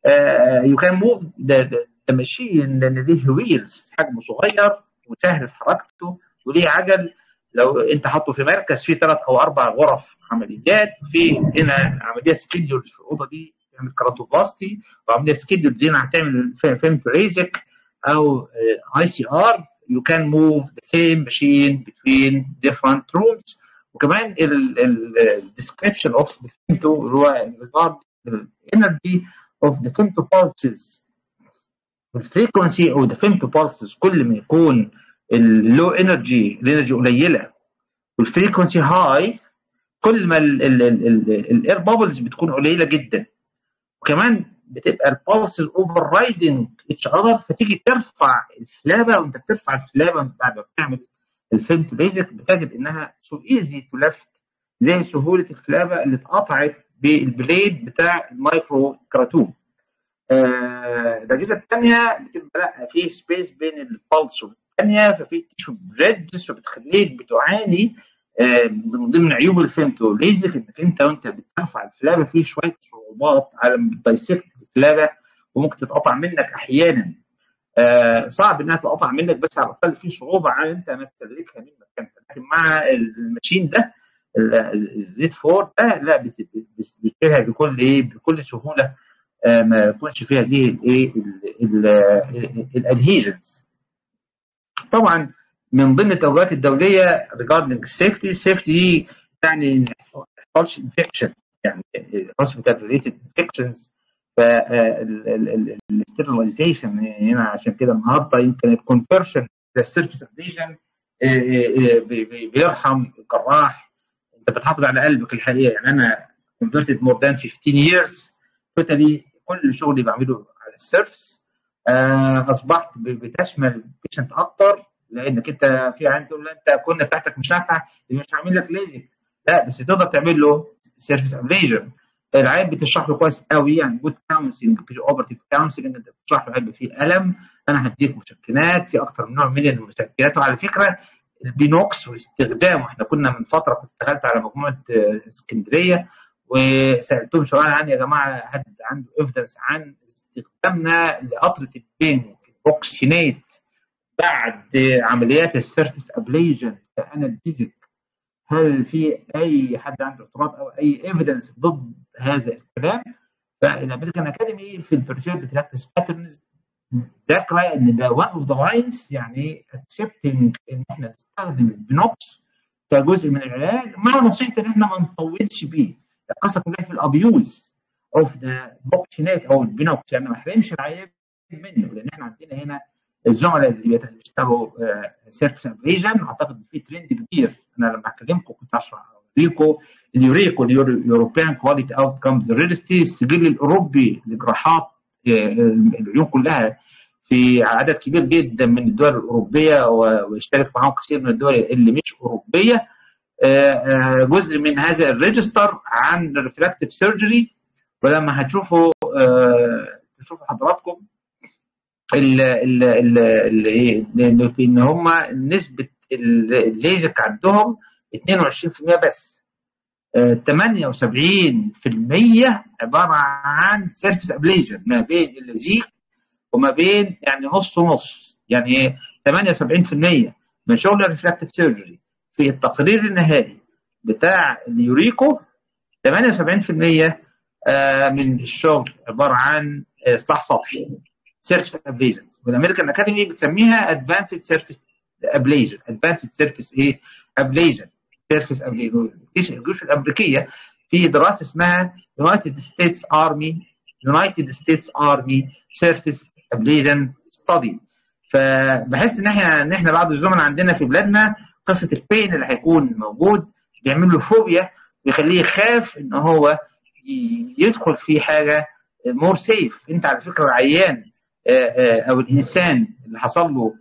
يو كان موف ذا ماشين لان ليه ويلز حجمه صغير وسهل في حركته وليه عجل لو انت حاطه في مركز فيه ثلاث او اربع غرف عمليات في هنا عمليه سكيدول في الاوضه دي تعمل كراتوبلاستي وعمليه سكيدول دي هتعمل فيمتو ليزك او اي سي ار you can move the same machine between different rooms وكمان ال description of the femto اللي هو regard the energy of the femto pulses والفريكونسي او the femto pulses كل ما يكون اللو انرجي الانرجي قليله والفريكونسي هاي كل ما الاير بابلز بتكون قليله جدا وكمان بتبقى البالسز اوفر رايدنج اتش اذر فتيجي ترفع الفلابه وانت بترفع الفلابه بعد ما بتعمل الفيلم تو بيزك بتجد انها سو ايزي تو ليفت زي سهوله الفلابه اللي اتقطعت بالبليد بتاع المايكرو كراتوم. آه الاجهزه الثانيه بتبقى لا في سبيس بين البلس والثانيه ففي تيشو بريدز فبتخليك بتعاني آه من ضمن عيوب الفيمتو ليزك انك انت وانت بترفع الفلابه في شويه صعوبات على بتايسكت الفلابه وممكن تتقطع منك احيانا آه صعب انها تتقطع منك بس على الاقل في صعوبه على انت ما تسلكها من مكانها لكن مع الماشين ده الزيت فور ده لا بتشيلها بكل ايه بكل سهوله آه ما يكونش فيها هذه الايه الادهيجنز طبعا من ضمن التوجيهات الدوليه regarding السيفتي السيفتي دي يعني ما يحصلش انفكشن يعني هوسبيتال ريليتد انفكشنز فالستيرلايزيشن هنا عشان كده النهارده يمكن الكونفرشن للسيرفيس اديشن بيرحم الجراح انت بتحافظ على قلبك الحقيقه يعني انا converted more than 15 years توتالي كل شغلي بعمله على السيرفس آه اصبحت بتشمل بيشنت اكتر لانك انت في عين تقول انت كنا بتاعتك مش نافعه مش هعمل لك ليزك لا بس تقدر تعمل له سيرفيس ابليجن العيب بتشرح له كويس قوي يعني جود كونسلنج بري اوبرتيف كونسلنج انت بتشرح له هيبقى فيه الم انا هديك مسكنات في اكتر من نوع من المسكنات وعلى فكره البينوكس واستخدامه احنا كنا من فتره كنت دخلت على مجموعه اسكندريه وسالتهم سؤال عن يا جماعه حد عنده ايفيدنس عن استخدامنا لقطره البين اوكسينيت بعد عمليات السيرفيس ابليجن انا الديزك هل في اي حد عنده اعتراض او اي ايفيدنس ضد هذا الكلام فالامريكان اكاديمي في البريفيرد براكتس باترنز ذاكره ان ده وان اوف ذا لاينز يعني اكسبتنج ان احنا نستخدم البنوكس كجزء من العلاج مع نصيحه ان احنا ما نطولش بيه القصه كلها في الابيوز اوف ذا بوكسينات او البنوكس يعني ما احرمش العيان منه لان احنا عندنا هنا الزملاء اللي بيشتغلوا سيرفس ابليجن اعتقد في ترند كبير انا لما اكلمكم كنت اشرح اوريكم اليوريكو اليوروبيان كواليتي اوت كامز ريجستري السجل الاوروبي لجراحات العيون كلها في عدد كبير جدا من الدول الاوروبيه ويشترك معاهم كثير من الدول اللي مش اوروبيه جزء من هذا الريجستر عن الريفراكتيف سيرجري ولما هتشوفوا تشوفوا حضراتكم ال ال ال ال ان هم نسبه الليزك عندهم 22% بس 78% عباره عن سيرفيس ابليجن ما بين اللزيق وما بين يعني نص ونص يعني 78% من شغل الريفراكتيف سيرجري في التقرير النهائي بتاع اليوريكو 78% من الشغل عباره عن اصلاح سطحي سيرفيس ابليجن والامريكان اكاديمي بتسميها ادفانسد سيرفيس ابليجن ادفانسد سيرفيس ايه ابليجن سيرفيس ابليجن الجيوش الامريكيه في دراسه اسمها يونايتد ستيتس ارمي يونايتد ستيتس ارمي سيرفيس ابليجن ستادي فبحس ان احنا ان احنا بعض الزملاء عندنا في بلادنا قصه البين اللي هيكون موجود بيعمل له فوبيا ويخليه يخاف ان هو يدخل في حاجه مور سيف انت على فكره العيان او الانسان اللي حصل له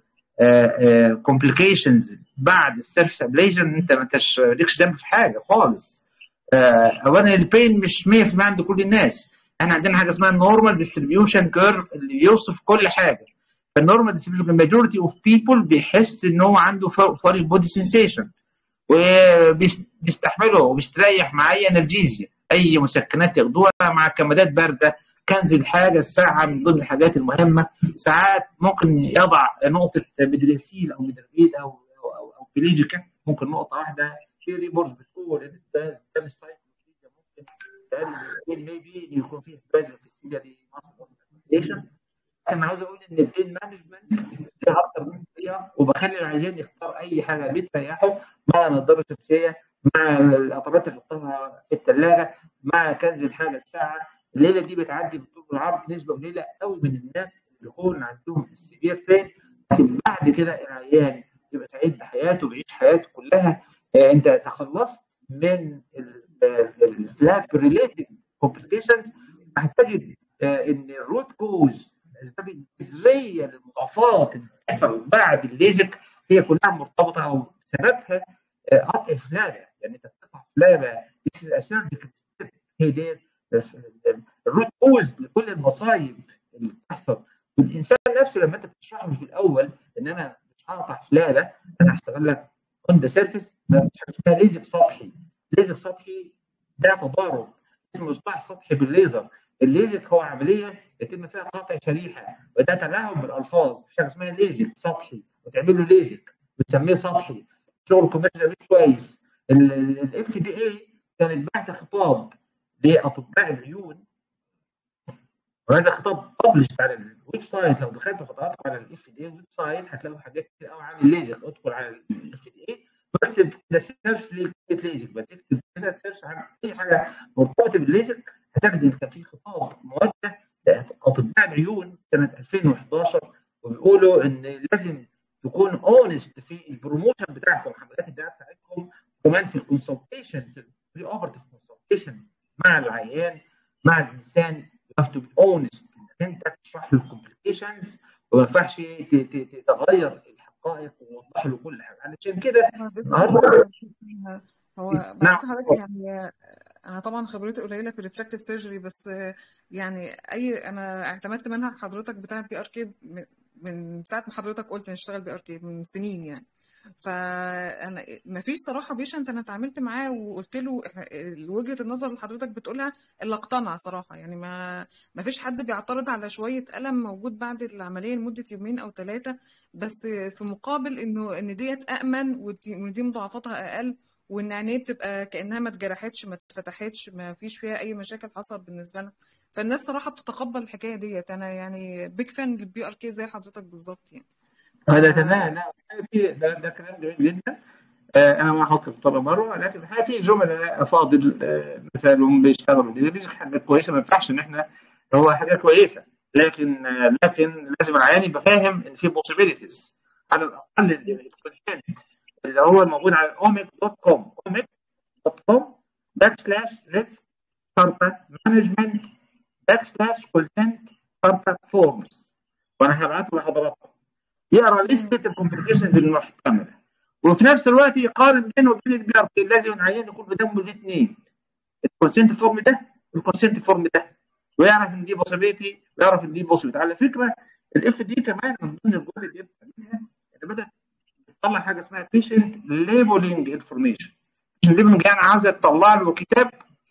كومبليكيشنز بعد السيرفس ابليجن انت ما انتش ليكش ذنب في حاجه خالص اولا البين مش 100% عند كل الناس احنا عندنا حاجه اسمها النورمال ديستريبيوشن كيرف اللي بيوصف كل حاجه فالنورمال ديستريبيوشن الماجورتي اوف بيبل بيحس ان هو عنده فوري بودي سنسيشن وبيستحمله وبيستريح مع اي انرجيزيا اي مسكنات ياخدوها مع كمادات بارده كنز الحاجه الساعه من ضمن الحاجات المهمه ساعات ممكن يضع نقطه ميدريسيل او ميدريد او او او, أو بليجيكا ممكن نقطه واحده في ريبورت بتقول ان ده ده مش ممكن تقلل ميبي يكون في سبازم في السيجا دي انا عاوز اقول ان البين مانجمنت ليها اكتر من طريقه وبخلي العيان يختار اي حاجه بتريحه مع نظاره شمسيه مع القطرات اللي يحطها في الثلاجه مع كنز الحاجه الساعه الليله دي بتعدي بالطول والعرض نسبه قليله قوي من الناس اللي يكون عندهم السيفير بين لكن بعد كده العيان يبقى سعيد بحياته ويعيش حياته كلها انت تخلصت من الفلاب ريليتد كومبليكيشنز هتجد ان الروت كوز الاسباب الجذريه للمضاعفات اللي بتحصل بعد الليزك هي كلها مرتبطه او سببها قطع فلابه يعني انت بتقطع فلابه هي دي الروت كوز لكل المصايب اللي بتحصل والانسان نفسه لما انت بتشرح له في الاول ان انا مش هقطع فلابه انا هشتغل لك اون ذا سيرفيس ما فيش حاجه اسمها ليزك سطحي ليزك سطحي ده تضارب اسمه اصلاح سطحي بالليزر الليزك هو عمليه يتم فيها قطع شريحه وده تلاعب بالالفاظ مش حاجه اسمها ليزك سطحي وتعمل له ليزك بتسميه سطحي شغل كوميرشال مش كويس الاف دي اي كانت بعت خطاب لاطباء العيون وهذا خطاب ببلش على الويب سايت لو دخلت حضراتكم على الاف دي ويب سايت هتلاقوا حاجات كتير قوي عن الليزك ادخل على الاف دي اي واكتب كده سيرش لليزك بس اكتب كده سيرش عن اي حاجه مرتبطه بالليزك هتجد ان كان في خطاب موجه لاطباء العيون سنه 2011 وبيقولوا ان لازم تكون اونست في البروموشن بتاعكم حملات الدعايه بتاعتكم كمان في الكونسلتيشن في البري اوبرتيف كونسلتيشن مع العيان مع الانسان you have to be honest انك انت تشرح له الكومبليكيشنز وما ينفعش تغير الحقائق وتوضح له كل حاجه علشان كده النهارده هو بس حضرتك يعني انا طبعا خبرتي قليله في الريفراكتيف سيرجري بس يعني اي انا اعتمدت منهج حضرتك بتاع البي ار كي من ساعه ما حضرتك قلت نشتغل بي ار كي من سنين يعني فانا ما فيش صراحه بيشنت انا اتعاملت معاه وقلت له وجهه النظر اللي حضرتك بتقولها اللي اقتنع صراحه يعني ما ما فيش حد بيعترض على شويه الم موجود بعد العمليه لمده يومين او ثلاثه بس في مقابل انه ان ديت امن ودي مضاعفاتها اقل وان عينيه بتبقى كانها ما اتجرحتش ما اتفتحتش ما فيش فيها اي مشاكل حصلت بالنسبه لها فالناس صراحه بتتقبل الحكايه ديت انا يعني بيج فان للبي ار كي زي حضرتك بالظبط يعني هذا تمام لا في ده, ده كلام جميل جدا آه انا ما احط الطلبه مره لكن الحقيقه في زملاء افاضل آه مثلا هم بيشتغلوا دي حاجه كويسه ما ينفعش ان احنا هو حاجه كويسه لكن آه لكن لازم العيان يبقى فاهم ان في possibilities على الاقل الكونتنت اللي هو الموجود على اوميك دوت كوم اوميك دوت كوم باك سلاش ريسك كارتا مانجمنت باك سلاش كونتنت كارتا فورمز وانا هبعته لحضراتكم يقرا لستة الكومبليكيشنز المحتمله وفي نفس الوقت يقارن بينه وبين البي ار كي لازم العيان يكون بدمه الاثنين الكونسنت فورم ده والكونسنت فورم ده ويعرف ان دي بوسيبيليتي ويعرف ان دي بوسيبيليتي على فكره الاف دي كمان من ضمن الجهود اللي بتعملها اللي بدات تطلع حاجه اسمها بيشنت ليبلنج انفورميشن ليبلنج يعني عاوزه تطلع له كتاب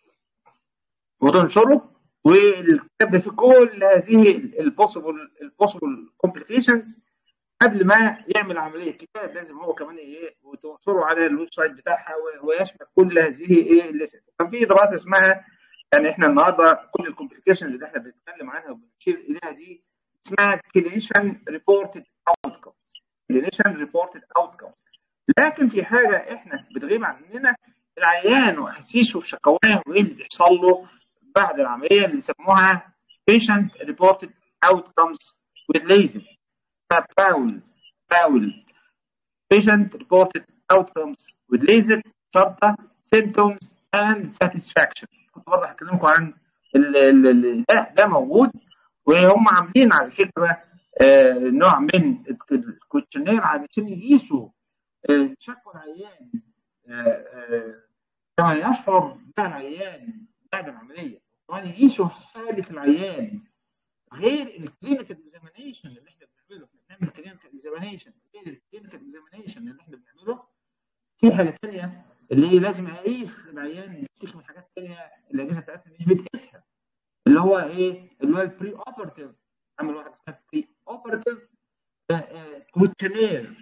وتنشره والكتاب ده فيه كل هذه البوسيبل البوسيبل كومبليكيشنز قبل ما يعمل عمليه كتاب لازم هو كمان ايه وتنشره على الويب سايت بتاعها ويشمل كل هذه ايه الليست كان في دراسه اسمها يعني احنا النهارده كل الكومبليكيشنز اللي احنا بنتكلم عنها وبنشير اليها دي اسمها كلينيشن ريبورتد اوتكمز كلينيشن ريبورتد اوتكمز لكن في حاجه احنا بتغيب عننا العيان واحاسيسه وشكواه وايه اللي بيحصل له بعد العمليه اللي يسموها patient reported outcomes with lazy باول باول patient reported outcomes with laser شرطه symptoms and satisfaction كنت برضه هكلمكم عن ال ال ده ده موجود وهم عاملين على فكره آه نوع من الكوتشنير علشان يقيسوا آه شكوى العيان آه كما يشعر بها العيان بعد العمليه كمان يقيسوا حاله العيان غير الكلينيكال اكزامينيشن اللي احنا بنعمله احنا بنعمل كلينيكال اكزامينيشن غير الكلينيكال اكزامينيشن اللي احنا بنعمله في حاجه ثانيه اللي هي لازم اقيس العيان بيشتكي من حاجات ثانيه الاجهزه بتاعتنا مش بتقيسها اللي هو ايه اللي هو البري اوبرتيف عمل واحد اسمها بري اوبرتيف كويتشنير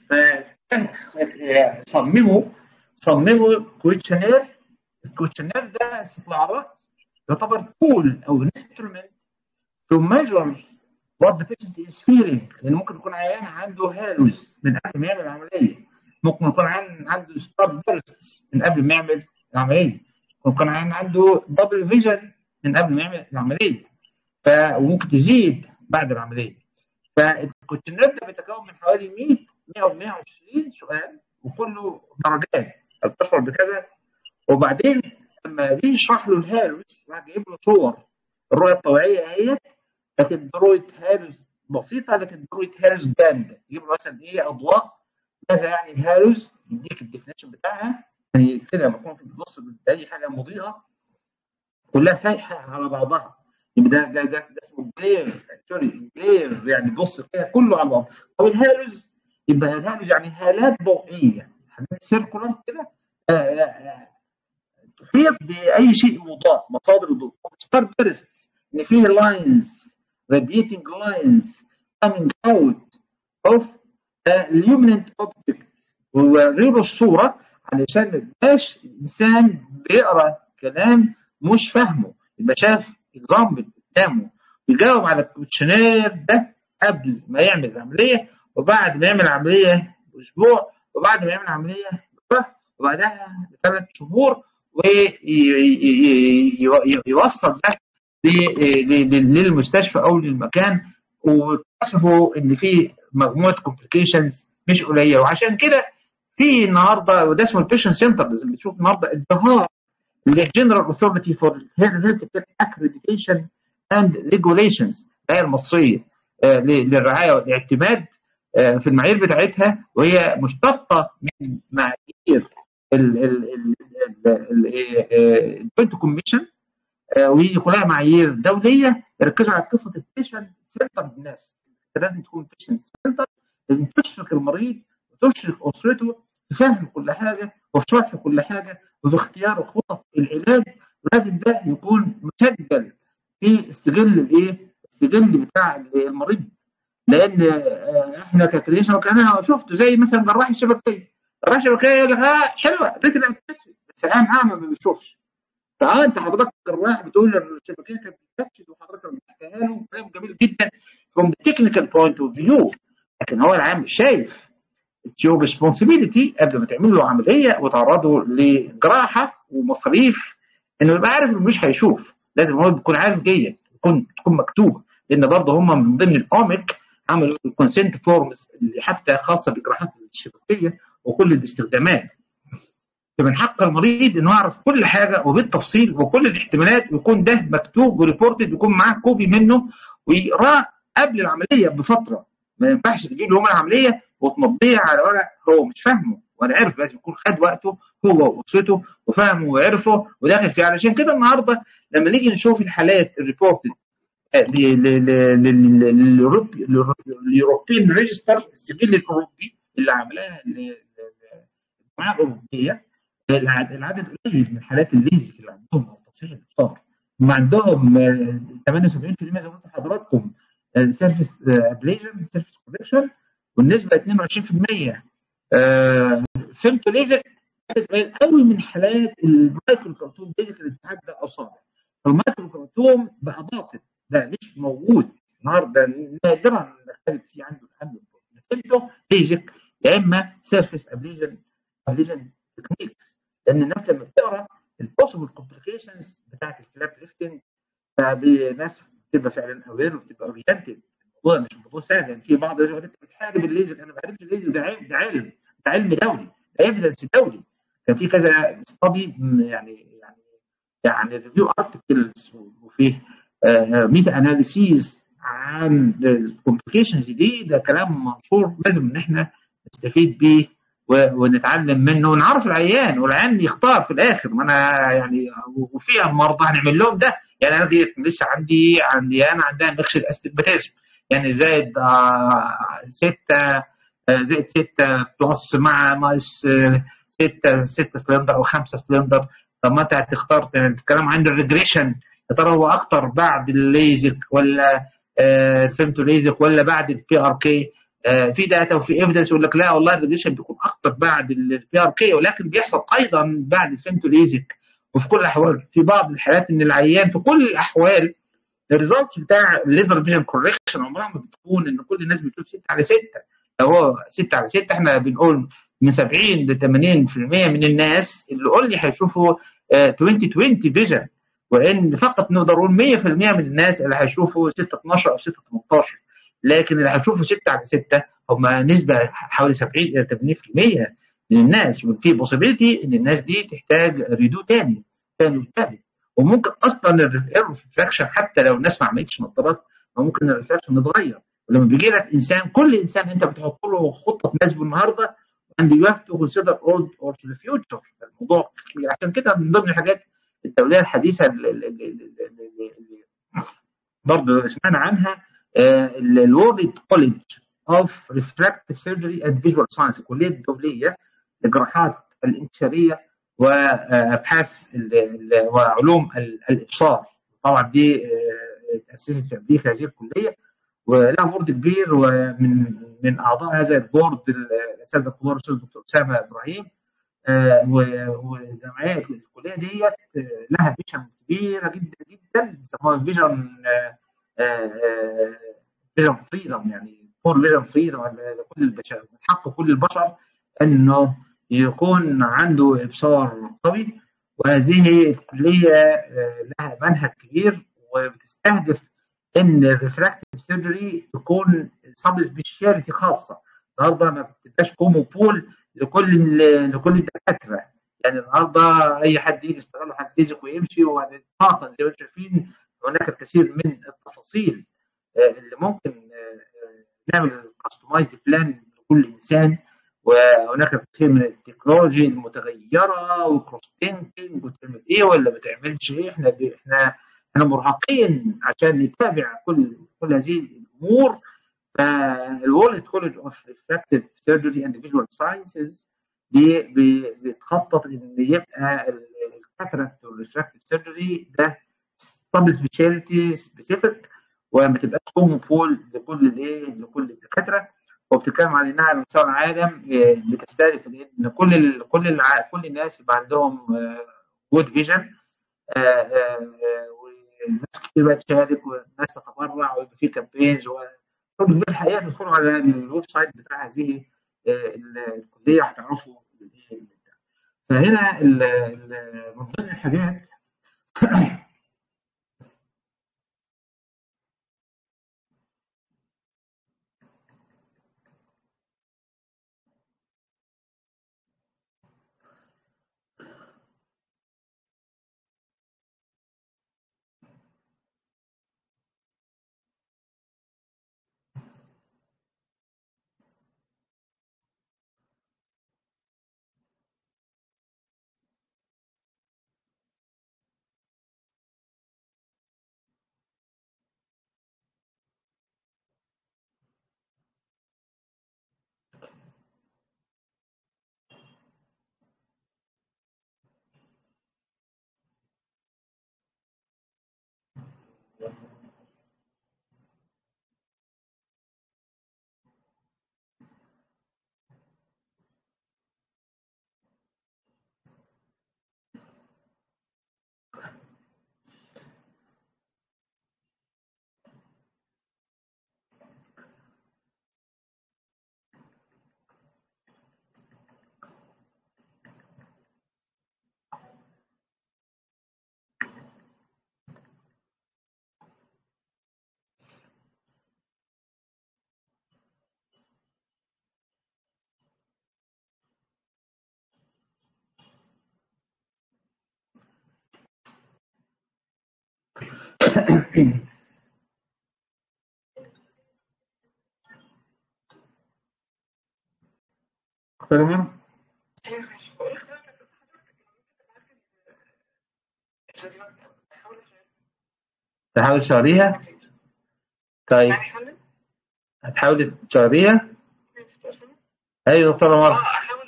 صمموا صمموا كويتشنير الكويتشنير ده استطلاعات يعتبر تول او انسترومنت to measure what the patient is feeling لان ممكن يكون عيان عنده هالوز من قبل ما يعمل العمليه ممكن يكون عيان عنده ستار بيرست من قبل ما يعمل العمليه ممكن يكون عيان عنده دبل فيجن من قبل ما يعمل العمليه ف وممكن تزيد بعد العمليه فالكوتشنير ده بيتكون من حوالي 100 100 او 120 سؤال وكله درجات هل تشعر بكذا وبعدين لما يجي يشرح له الهالوز راح جايب له صور الرؤيه الطبيعيه اهيت لكن رؤيه هالوز بسيطه لكن رؤيه هالوز جامده يجيب له مثلا ايه اضواء ماذا يعني الهالوز يديك الديفينيشن بتاعها يعني كده لما تكون بتبص لاي حاجه مضيئه كلها سايحه على بعضها يبقى ده ده ده, ده اسمه جلير سوري جلير يعني بص كده كله على بعض طب الهالوز يبقى الهالوز يعني هالات ضوئيه حاجات سيركولار كده تحيط باي شيء مضاء مصادر الضوء ستار بيرست ان فيه لاينز radiating lines coming out of luminant object ووري له الصوره علشان ما يبقاش الانسان بيقرا كلام مش فاهمه يبقى شاف اكزامبل قدامه يجاوب على الكوتشنير ده قبل ما يعمل العمليه وبعد ما يعمل العمليه باسبوع وبعد ما يعمل العمليه وبعدها بثلاث شهور ويوصل ده للمستشفى او للمكان واكتشفوا ان في مجموعه كومبليكيشنز مش قليله وعشان كده في النهارده وده اسمه البيشنت سنتر لازم بتشوف النهارده ازدهار للجنرال اوثورتي فور هيلث اكريديتيشن اند ريجوليشنز الهيئه المصريه للرعايه والاعتماد في المعايير بتاعتها وهي مشتقه من معايير الجوينت كوميشن وهي كلها معايير دوليه يركزوا على قصه البيشنت سنتر بالناس لازم تكون بيشنت سنتر لازم تشرك المريض وتشرك اسرته في فهم كل حاجه وفي شرح كل حاجه وفي اختيار خطط العلاج ولازم ده يكون مسجل في استغل الايه؟ استغل بتاع المريض لان احنا ككليشن وكان شفته زي مثلا جراح الشبكيه راح شبكيه يقول لك ها حلوه ريتنا بس العام عام ما بيشوفش فاه انت حضرتك رايح بتقول الشبكيه كانت بتكتشف وحضرتك مسكتها له كلام جميل جدا from the technical point of view لكن هو العام مش شايف اتس يور ريسبونسبيلتي قبل ما تعمل له عمليه وتعرضه لجراحه ومصاريف انه يبقى عارف انه مش هيشوف لازم هو يكون عارف جيد يكون تكون مكتوبه لان برضه هم من ضمن الاوميك عملوا الكونسنت فورمز اللي حتى خاصه بالجراحات الشبكيه وكل الاستخدامات فمن حق المريض انه يعرف كل حاجه وبالتفصيل وكل الاحتمالات ويكون ده مكتوب وريبورتد ويكون معاه كوبي منه ويقراه قبل العمليه بفتره ما ينفعش تجيب له يوم العمليه وتمضيه على ورق هو مش فاهمه وانا عارف لازم يكون خد وقته هو واسرته وفهمه وعرفه وداخل فيه علشان كده النهارده لما نيجي نشوف الحالات الريبورتد لليوروبيان ريجستر السجل الاوروبي اللي عملها الجماعه الاوروبيه العدد قليل من حالات الليزك اللي عندهم او تصحيح الابصار هم عندهم 78% زي ما قلت لحضراتكم سيرفيس ابليجن سيرفيس كوركشن والنسبه 22% فيمتو ليزك عدد قليل قوي من حالات المايكرو كرتون ليزك اللي بتتعدى اصابع المايكرو كرتون بقى باطل ده مش موجود النهارده نادرا نختلف فيه عنده عنده فيمتو ليزك يا اما سيرفيس ابليجن ابليجن تكنيكس لان الناس لما بتقرا البوسيبل كومبليكيشنز بتاعت الفلاب ليفتنج فناس بتبقى فعلا اوير وبتبقى اورينتد الموضوع مش موضوع سهل يعني في بعض الناس انت بتحارب الليزر انا ما بحاربش الليزر ده علم ده علم ده علم دولي ده ايفيدنس دولي كان في كذا ستادي يعني يعني يعني ريفيو ارتكلز وفيه ميتا اناليسيز عن الكومبليكيشنز دي ده كلام منشور لازم ان احنا نستفيد بيه ونتعلم منه ونعرف العيان والعيان يختار في الاخر ما انا يعني وفي مرضى هنعمل لهم ده يعني انا دي لسه عندي عندي انا عندها مخشن استجماتيزم يعني زائد آه ستة آه زائد ستة بلس مع ناقص آه ستة ستة سلندر او خمسة سلندر طب ما انت هتختار الكلام عن الريجريشن يا ترى هو اكتر بعد الليزك ولا الفيمتو ليزك ولا بعد البي ار كي في داتا وفي ايفيدنس يقول لك لا والله الريجريشن بيكون اكتر بعد البي ار كي ولكن بيحصل ايضا بعد الفيمتو ليزك وفي كل الاحوال في بعض الحالات ان العيان في كل الاحوال الريزلتس بتاع الليزر فيجن كوركشن عمرها ما بتكون ان كل الناس بتشوف 6 على 6 لو هو 6 على 6 احنا بنقول من 70 ل 80% من الناس اللي قول لي هيشوفوا 20 20 فيجن وان فقط نقدر نقول 100% من الناس اللي هيشوفوا 6 12 او 6 18 لكن اللي هيشوفوا 6 على 6 هم نسبه حوالي 70 الى 80% من الناس وفي بوسيبيليتي ان الناس دي تحتاج ريدو تاني تاني وتالت وممكن اصلا الريفراكشن حتى لو الناس ما عملتش نظارات ممكن الريفراكشن يتغير ولما بيجي لك انسان كل انسان انت بتحط له خطه تناسبه النهارده and you have to consider old or to the future الموضوع عشان كده من ضمن الحاجات الدوليه الحديثه اللي, اللي, اللي, اللي برضه سمعنا عنها الورلد كوليدج اوف ريفراكتيف سيرجري اند فيجوال ساينس الكليه الدوليه للجراحات الانكساريه وابحاث وعلوم الابصار طبعا دي تاسست في امريكا هذه الكليه ولها بورد كبير ومن من اعضاء هذا البورد الاستاذ الكبار الاستاذ الدكتور اسامه ابراهيم وجمعيه الكليه ديت لها فيجن كبيره جدا جدا بيسموها فيجن فيجن فريدم يعني فور فيجن فريدم لكل البشر من حق كل البشر انه يكون عنده ابصار قوي وهذه الكليه لها منهج كبير وبتستهدف ان الريفراكتيف سيرجري تكون سب سبيشاليتي خاصه النهارده ما بتبقاش كومو بول لكل لكل الدكاتره يعني النهارده اي حد يجي يشتغل له حد ليزك ويمشي واطلاقا زي ما انتم شايفين هناك الكثير من التفاصيل اللي ممكن نعمل كاستمايزد بلان لكل انسان وهناك الكثير من التكنولوجي المتغيره وكروس ثينكينج وتعمل ايه ولا ما تعملش ايه احنا احنا احنا مرهقين عشان نتابع كل كل هذه الامور فالورلد كولج اوف ريفراكتيف سيرجري اند فيجوال ساينسز دي بتخطط ان يبقى الكاتراكت والريفراكتيف سيرجري ده سب سبيشاليتي سبيسيفيك وما تبقاش كومون فول لكل الايه لكل الدكاتره وبتتكلم عن انها على مستوى العالم بتستهدف ان كل ال كل الع... كل الناس يبقى عندهم جود فيجن والناس كتير بقى تشارك والناس تتبرع ويبقى في كامبينز وكل الحقيقه تدخلوا على الويب سايت بتاع هذه الكليه هتعرفوا فهنا من ضمن الحاجات تمام تحاول تشغليها طيب هتحاولي تشغليها ايوه دكتوره مروه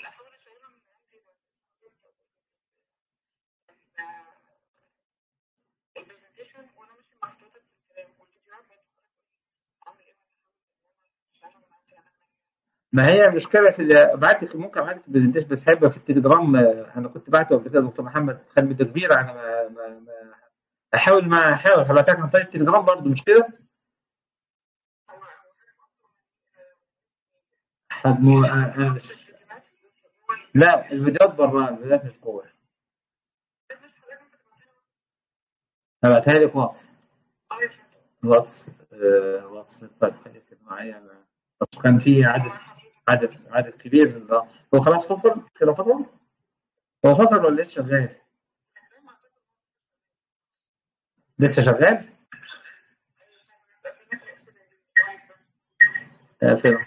ما هي مشكلة في بعت لك ممكن ابعت لك البرزنتيشن بس هيبقى في التليجرام انا كنت بعته قبل كده دكتور محمد كان مدة كبيرة انا ما, ما, ما احاول ما احاول هبعتها عن طريق التليجرام برضه مش كده؟ حجم لا الفيديوهات بره الفيديوهات مش جوه هبعتها لك واتس واتس آه واتس طيب خليك معايا انا بس كان في عدد عدد عدد كبير هو خلاص فصل كده فصل هو فصل ولا لسه شغال لسه شغال آه فين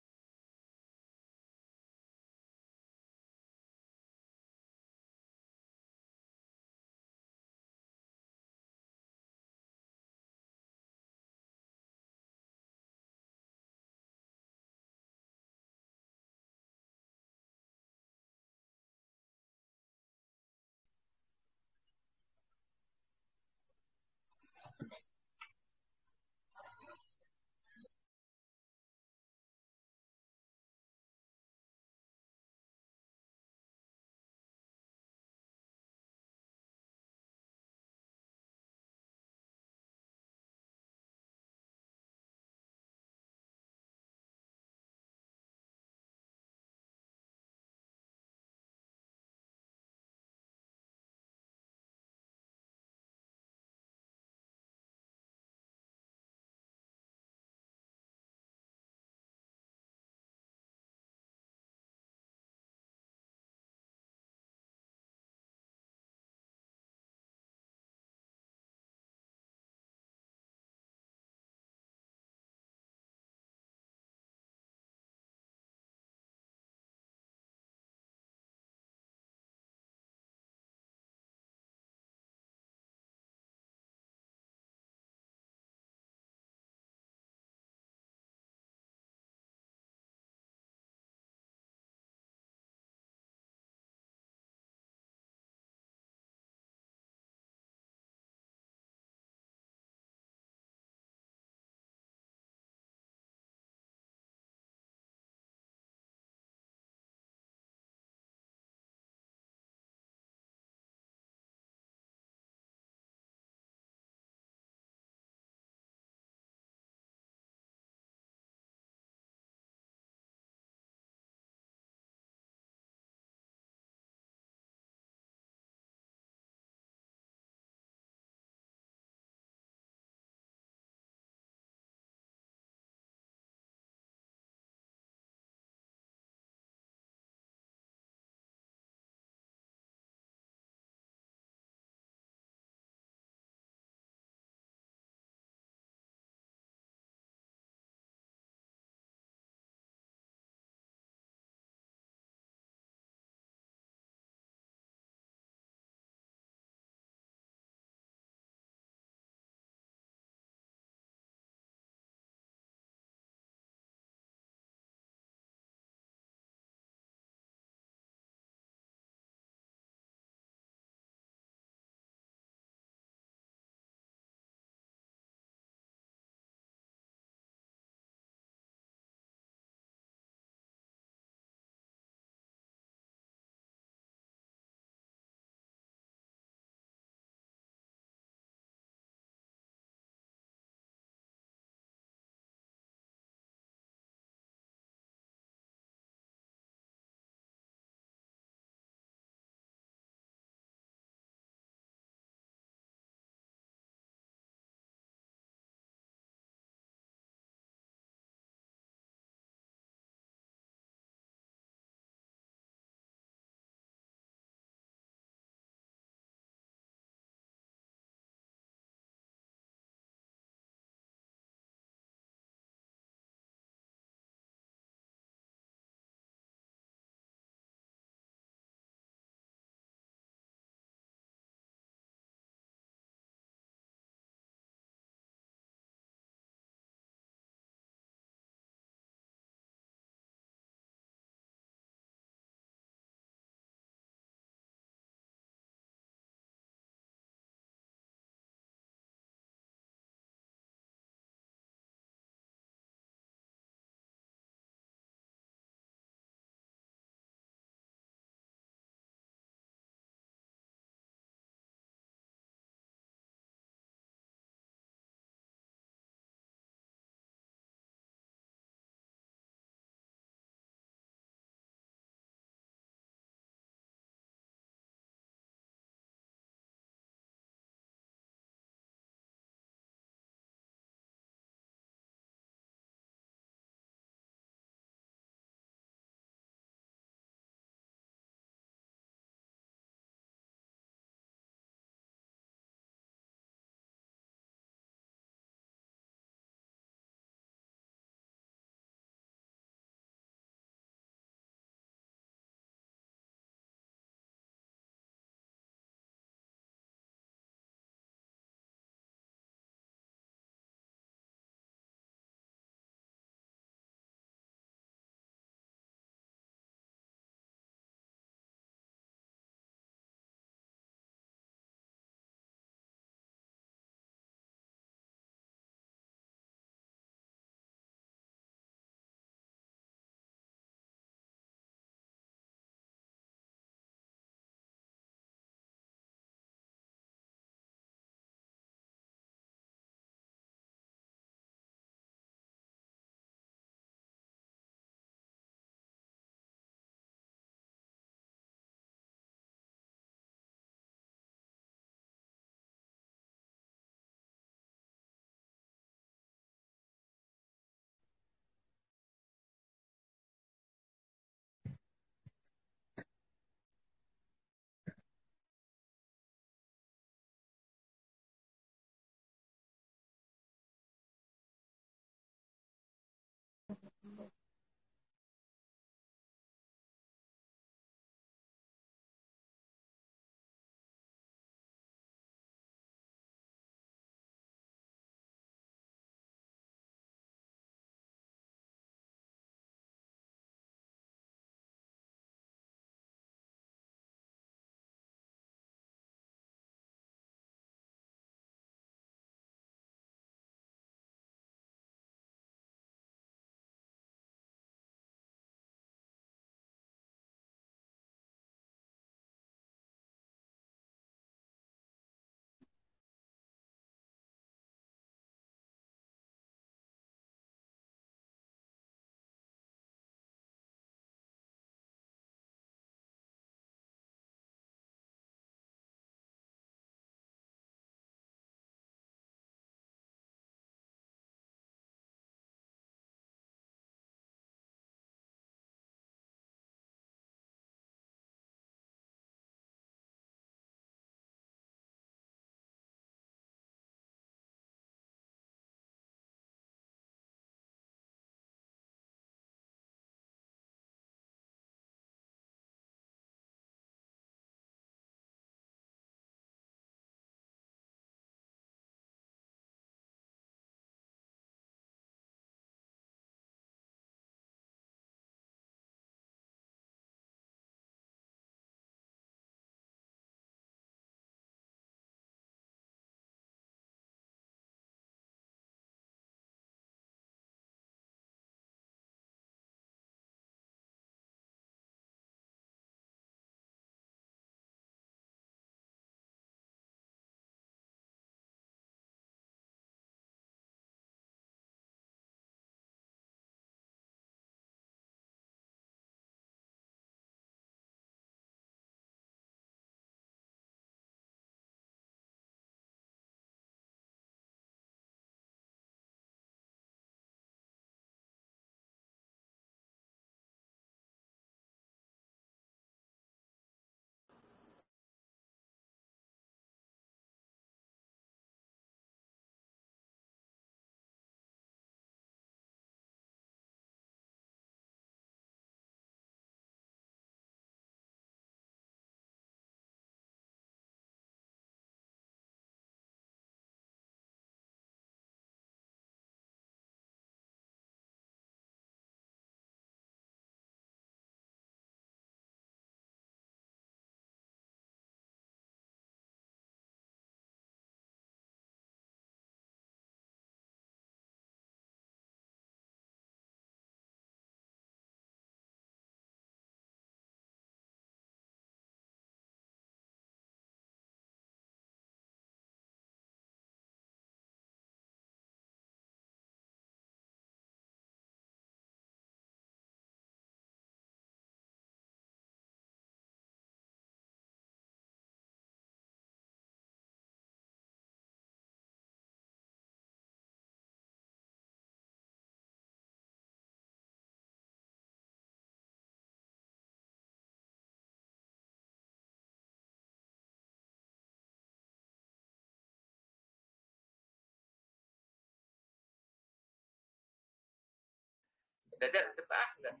ده ده تبقى احلى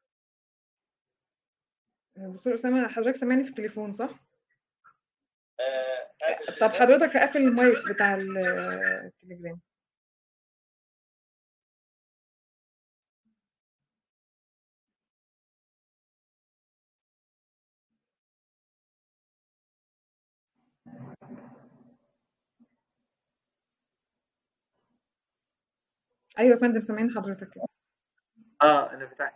دكتور اسامه حضرتك سامعني في التليفون صح؟ آه طب حضرتك قافل المايك بتاع التليجرام ايوه يا فندم سامعين حضرتك كده اه انا فتحت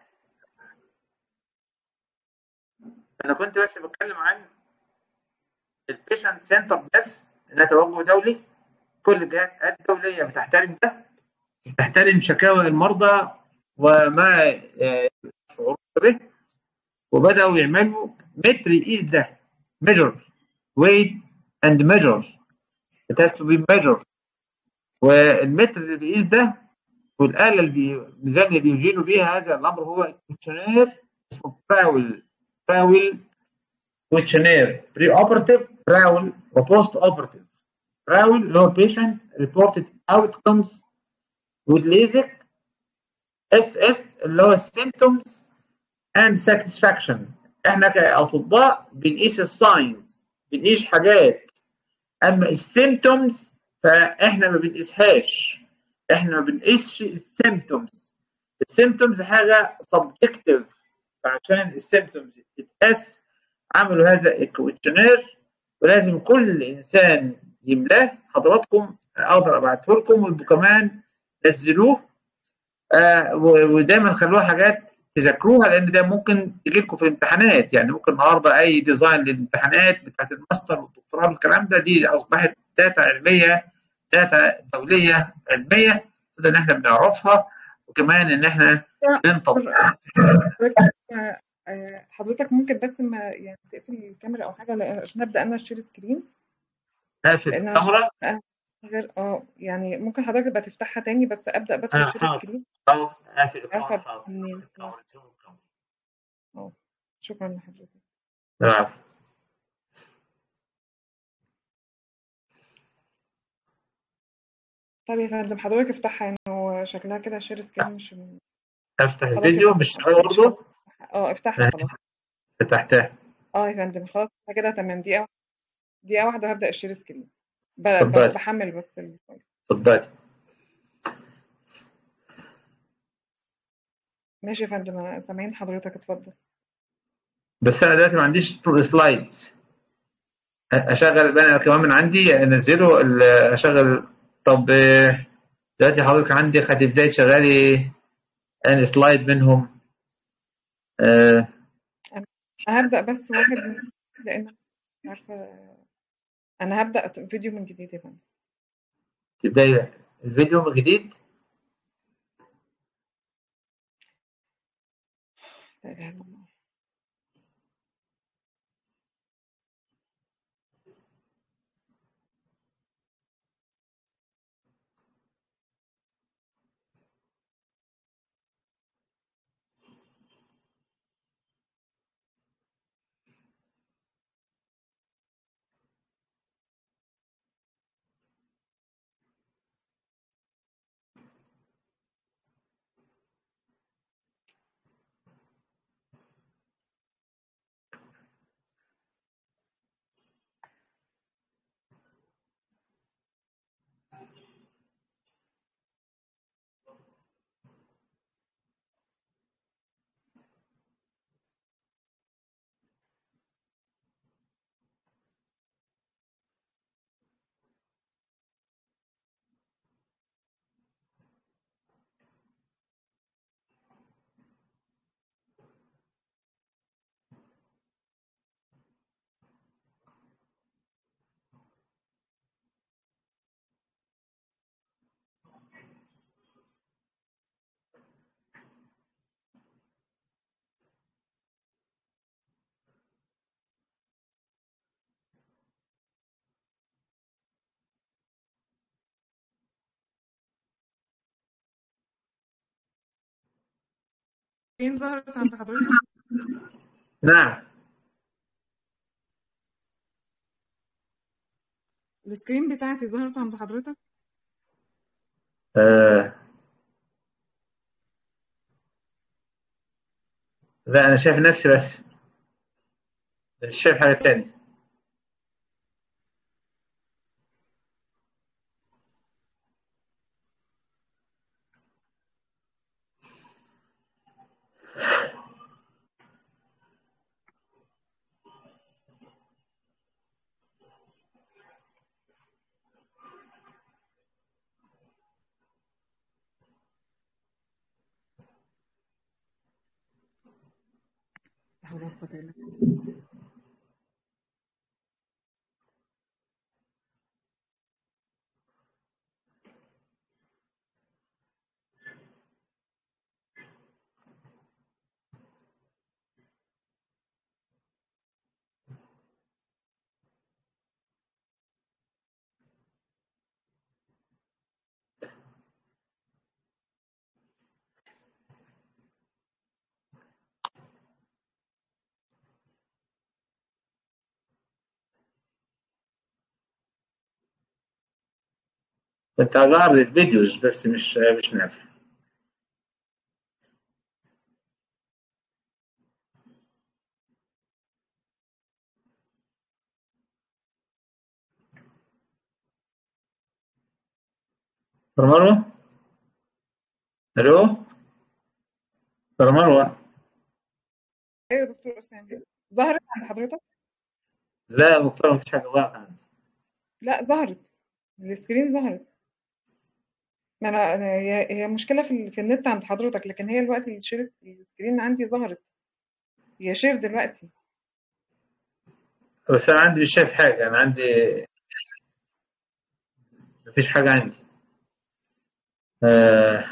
انا كنت بس بتكلم عن البيشنت سنتر بس ده توجه دولي كل الجهات الدوليه بتحترم ده بتحترم شكاوى المرضى وما يشعرون به وبداوا يعملوا متر يقيس ده measure weight and measure it has to be measured والمتر اللي بيقيس ده والآلة اللي الميزان اللي بيوزنوا بيها هذا الأمر هو كويشنير اسمه براول براول كويشنير بري اوبرتيف براول وبوست اوبرتيف براول اللي هو patient reported outcomes with LASIK اس اس اللي هو symptoms and satisfaction احنا كأطباء بنقيس الساينز بنقيس حاجات اما السيمتومز فاحنا ما بنقيسهاش احنا ما بنقيسش السيمتومز السيمتومز حاجه سبجكتيف فعشان السيمتومز تتقاس عملوا هذا الكويشنير ولازم كل انسان يملاه حضراتكم اقدر ابعته لكم وانتوا كمان نزلوه آه ودايما خلوها حاجات تذاكروها لان ده ممكن تجي لكم في الامتحانات يعني ممكن النهارده اي ديزاين للامتحانات بتاعت الماستر والدكتوراه والكلام ده دي اصبحت داتا علميه داتا دوليه علميه ان احنا بنعرفها وكمان ان احنا بنطبق حضرتك ممكن بس ما يعني تقفل الكاميرا او حاجه عشان ابدا انا اشير سكرين اقفل الكاميرا غير اه يعني ممكن حضرتك تبقى تفتحها تاني بس ابدا بس آه، اشير حاضر. سكرين اه اقفل الكاميرا عارفة حاضر منين. الكاميرا الكاميرا. اه شكرا لحضرتك العفو. طب يا فندم حضرتك افتحها يعني هو شكلها كده شير سكرين مش افتح خلاص الفيديو يا مش فندم. شغال برضه اه افتحها خلاص فتحتها اه يا فندم خلاص كده تمام دقيقة دقيقة واحدة وهبدأ الشير سكرين ب- ب- اتفضلي. بحمل بس الفايل اتفضلي ماشي يا فندم انا سامعين حضرتك اتفضل بس انا دلوقتي ما عنديش سلايدز اشغل بقى أنا كمان من عندي انزله ال- اشغل طب آه، دلوقتي حضرتك عندي هتبداي تشغلي ان سلايد منهم آه، هبدأ بس واحد من لأن مش عارفة أنا هبدأ فيديو من جديد يا فندم تبداي الفيديو من جديد لا إله إلا الله فين ظهرت عند حضرتك؟ نعم السكرين بتاعتي ظهرت عند حضرتك؟ آه، لا انا شايف نفسي بس مش شايف حاجه تاني لا حول ولا قوة إلا بالله. كنت عايز اعرض الفيديوز بس مش مش نافع دكتور مروه الو دكتور مروه ايوه يا دكتور اسلام ظهرت عند حضرتك؟ لا يا دكتور مفيش حاجه ظاهره عندي لا ظهرت السكرين ظهرت ما انا أنا- هي هي مشكله في ال- في النت عند حضرتك لكن هي دلوقتي الشير السكرين عندي ظهرت هي شير دلوقتي بس انا عندي مش شايف حاجه انا عندي مفيش حاجه عندي آه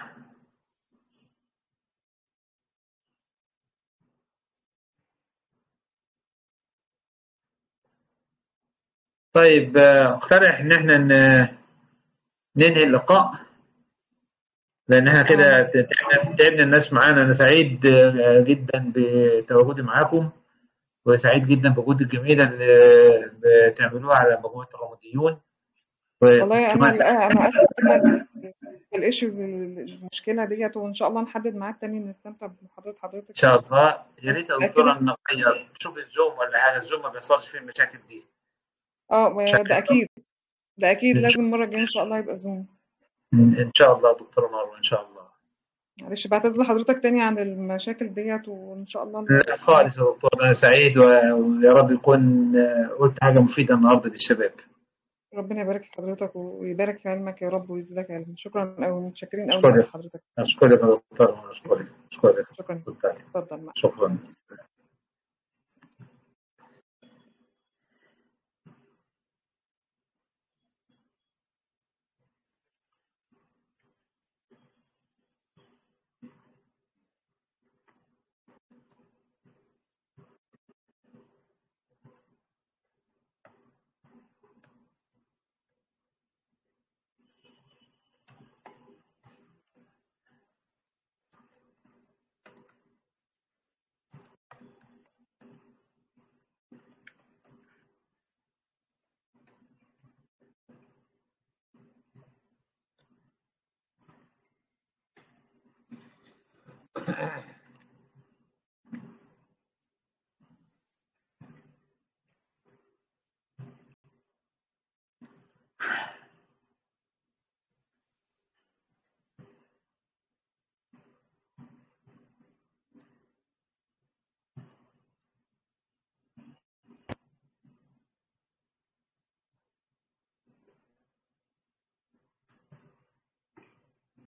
طيب آه، اقترح ان احنا ن- ننهي اللقاء لان احنا كده اه تعبنا تعبنا الناس معانا انا سعيد آه، جدا بتواجدي معاكم وسعيد جدا بوجود الجميله اللي بتعملوها على مجموعه الرماديون والله وكمان انا انا اسفه جدا الايشوز المشكله ديت وان شاء الله نحدد ميعاد تاني نستمتع بمحاضره ان حضرتك شاء الله يا ريت يا متاكده دكتوره نغير نشوف الزوم ولا حاجه الزوم ما بيحصلش فيه المشاكل دي اه عشان ده اكيد ده اكيد ان لازم شاء المره الجايه ان شاء الله يبقى زوم إن شاء الله دكتوره مروه ان شاء الله معلش بعتذر لحضرتك تاني عن المشاكل ديت وان شاء الله لا نبقى خالص يا دكتور انا سعيد و- ويا رب يكون آه، قلت حاجه مفيده النهارده للشباب ربنا يبارك في حضرتك ويبارك في علمك يا رب ويزيدك علم شكرا قوي متشكرين قوي لوقت اشكرك حضرتك اشكرك يا دكتور اشكرك اشكرك شكرا اتفضلي. اتفضل معك شكرا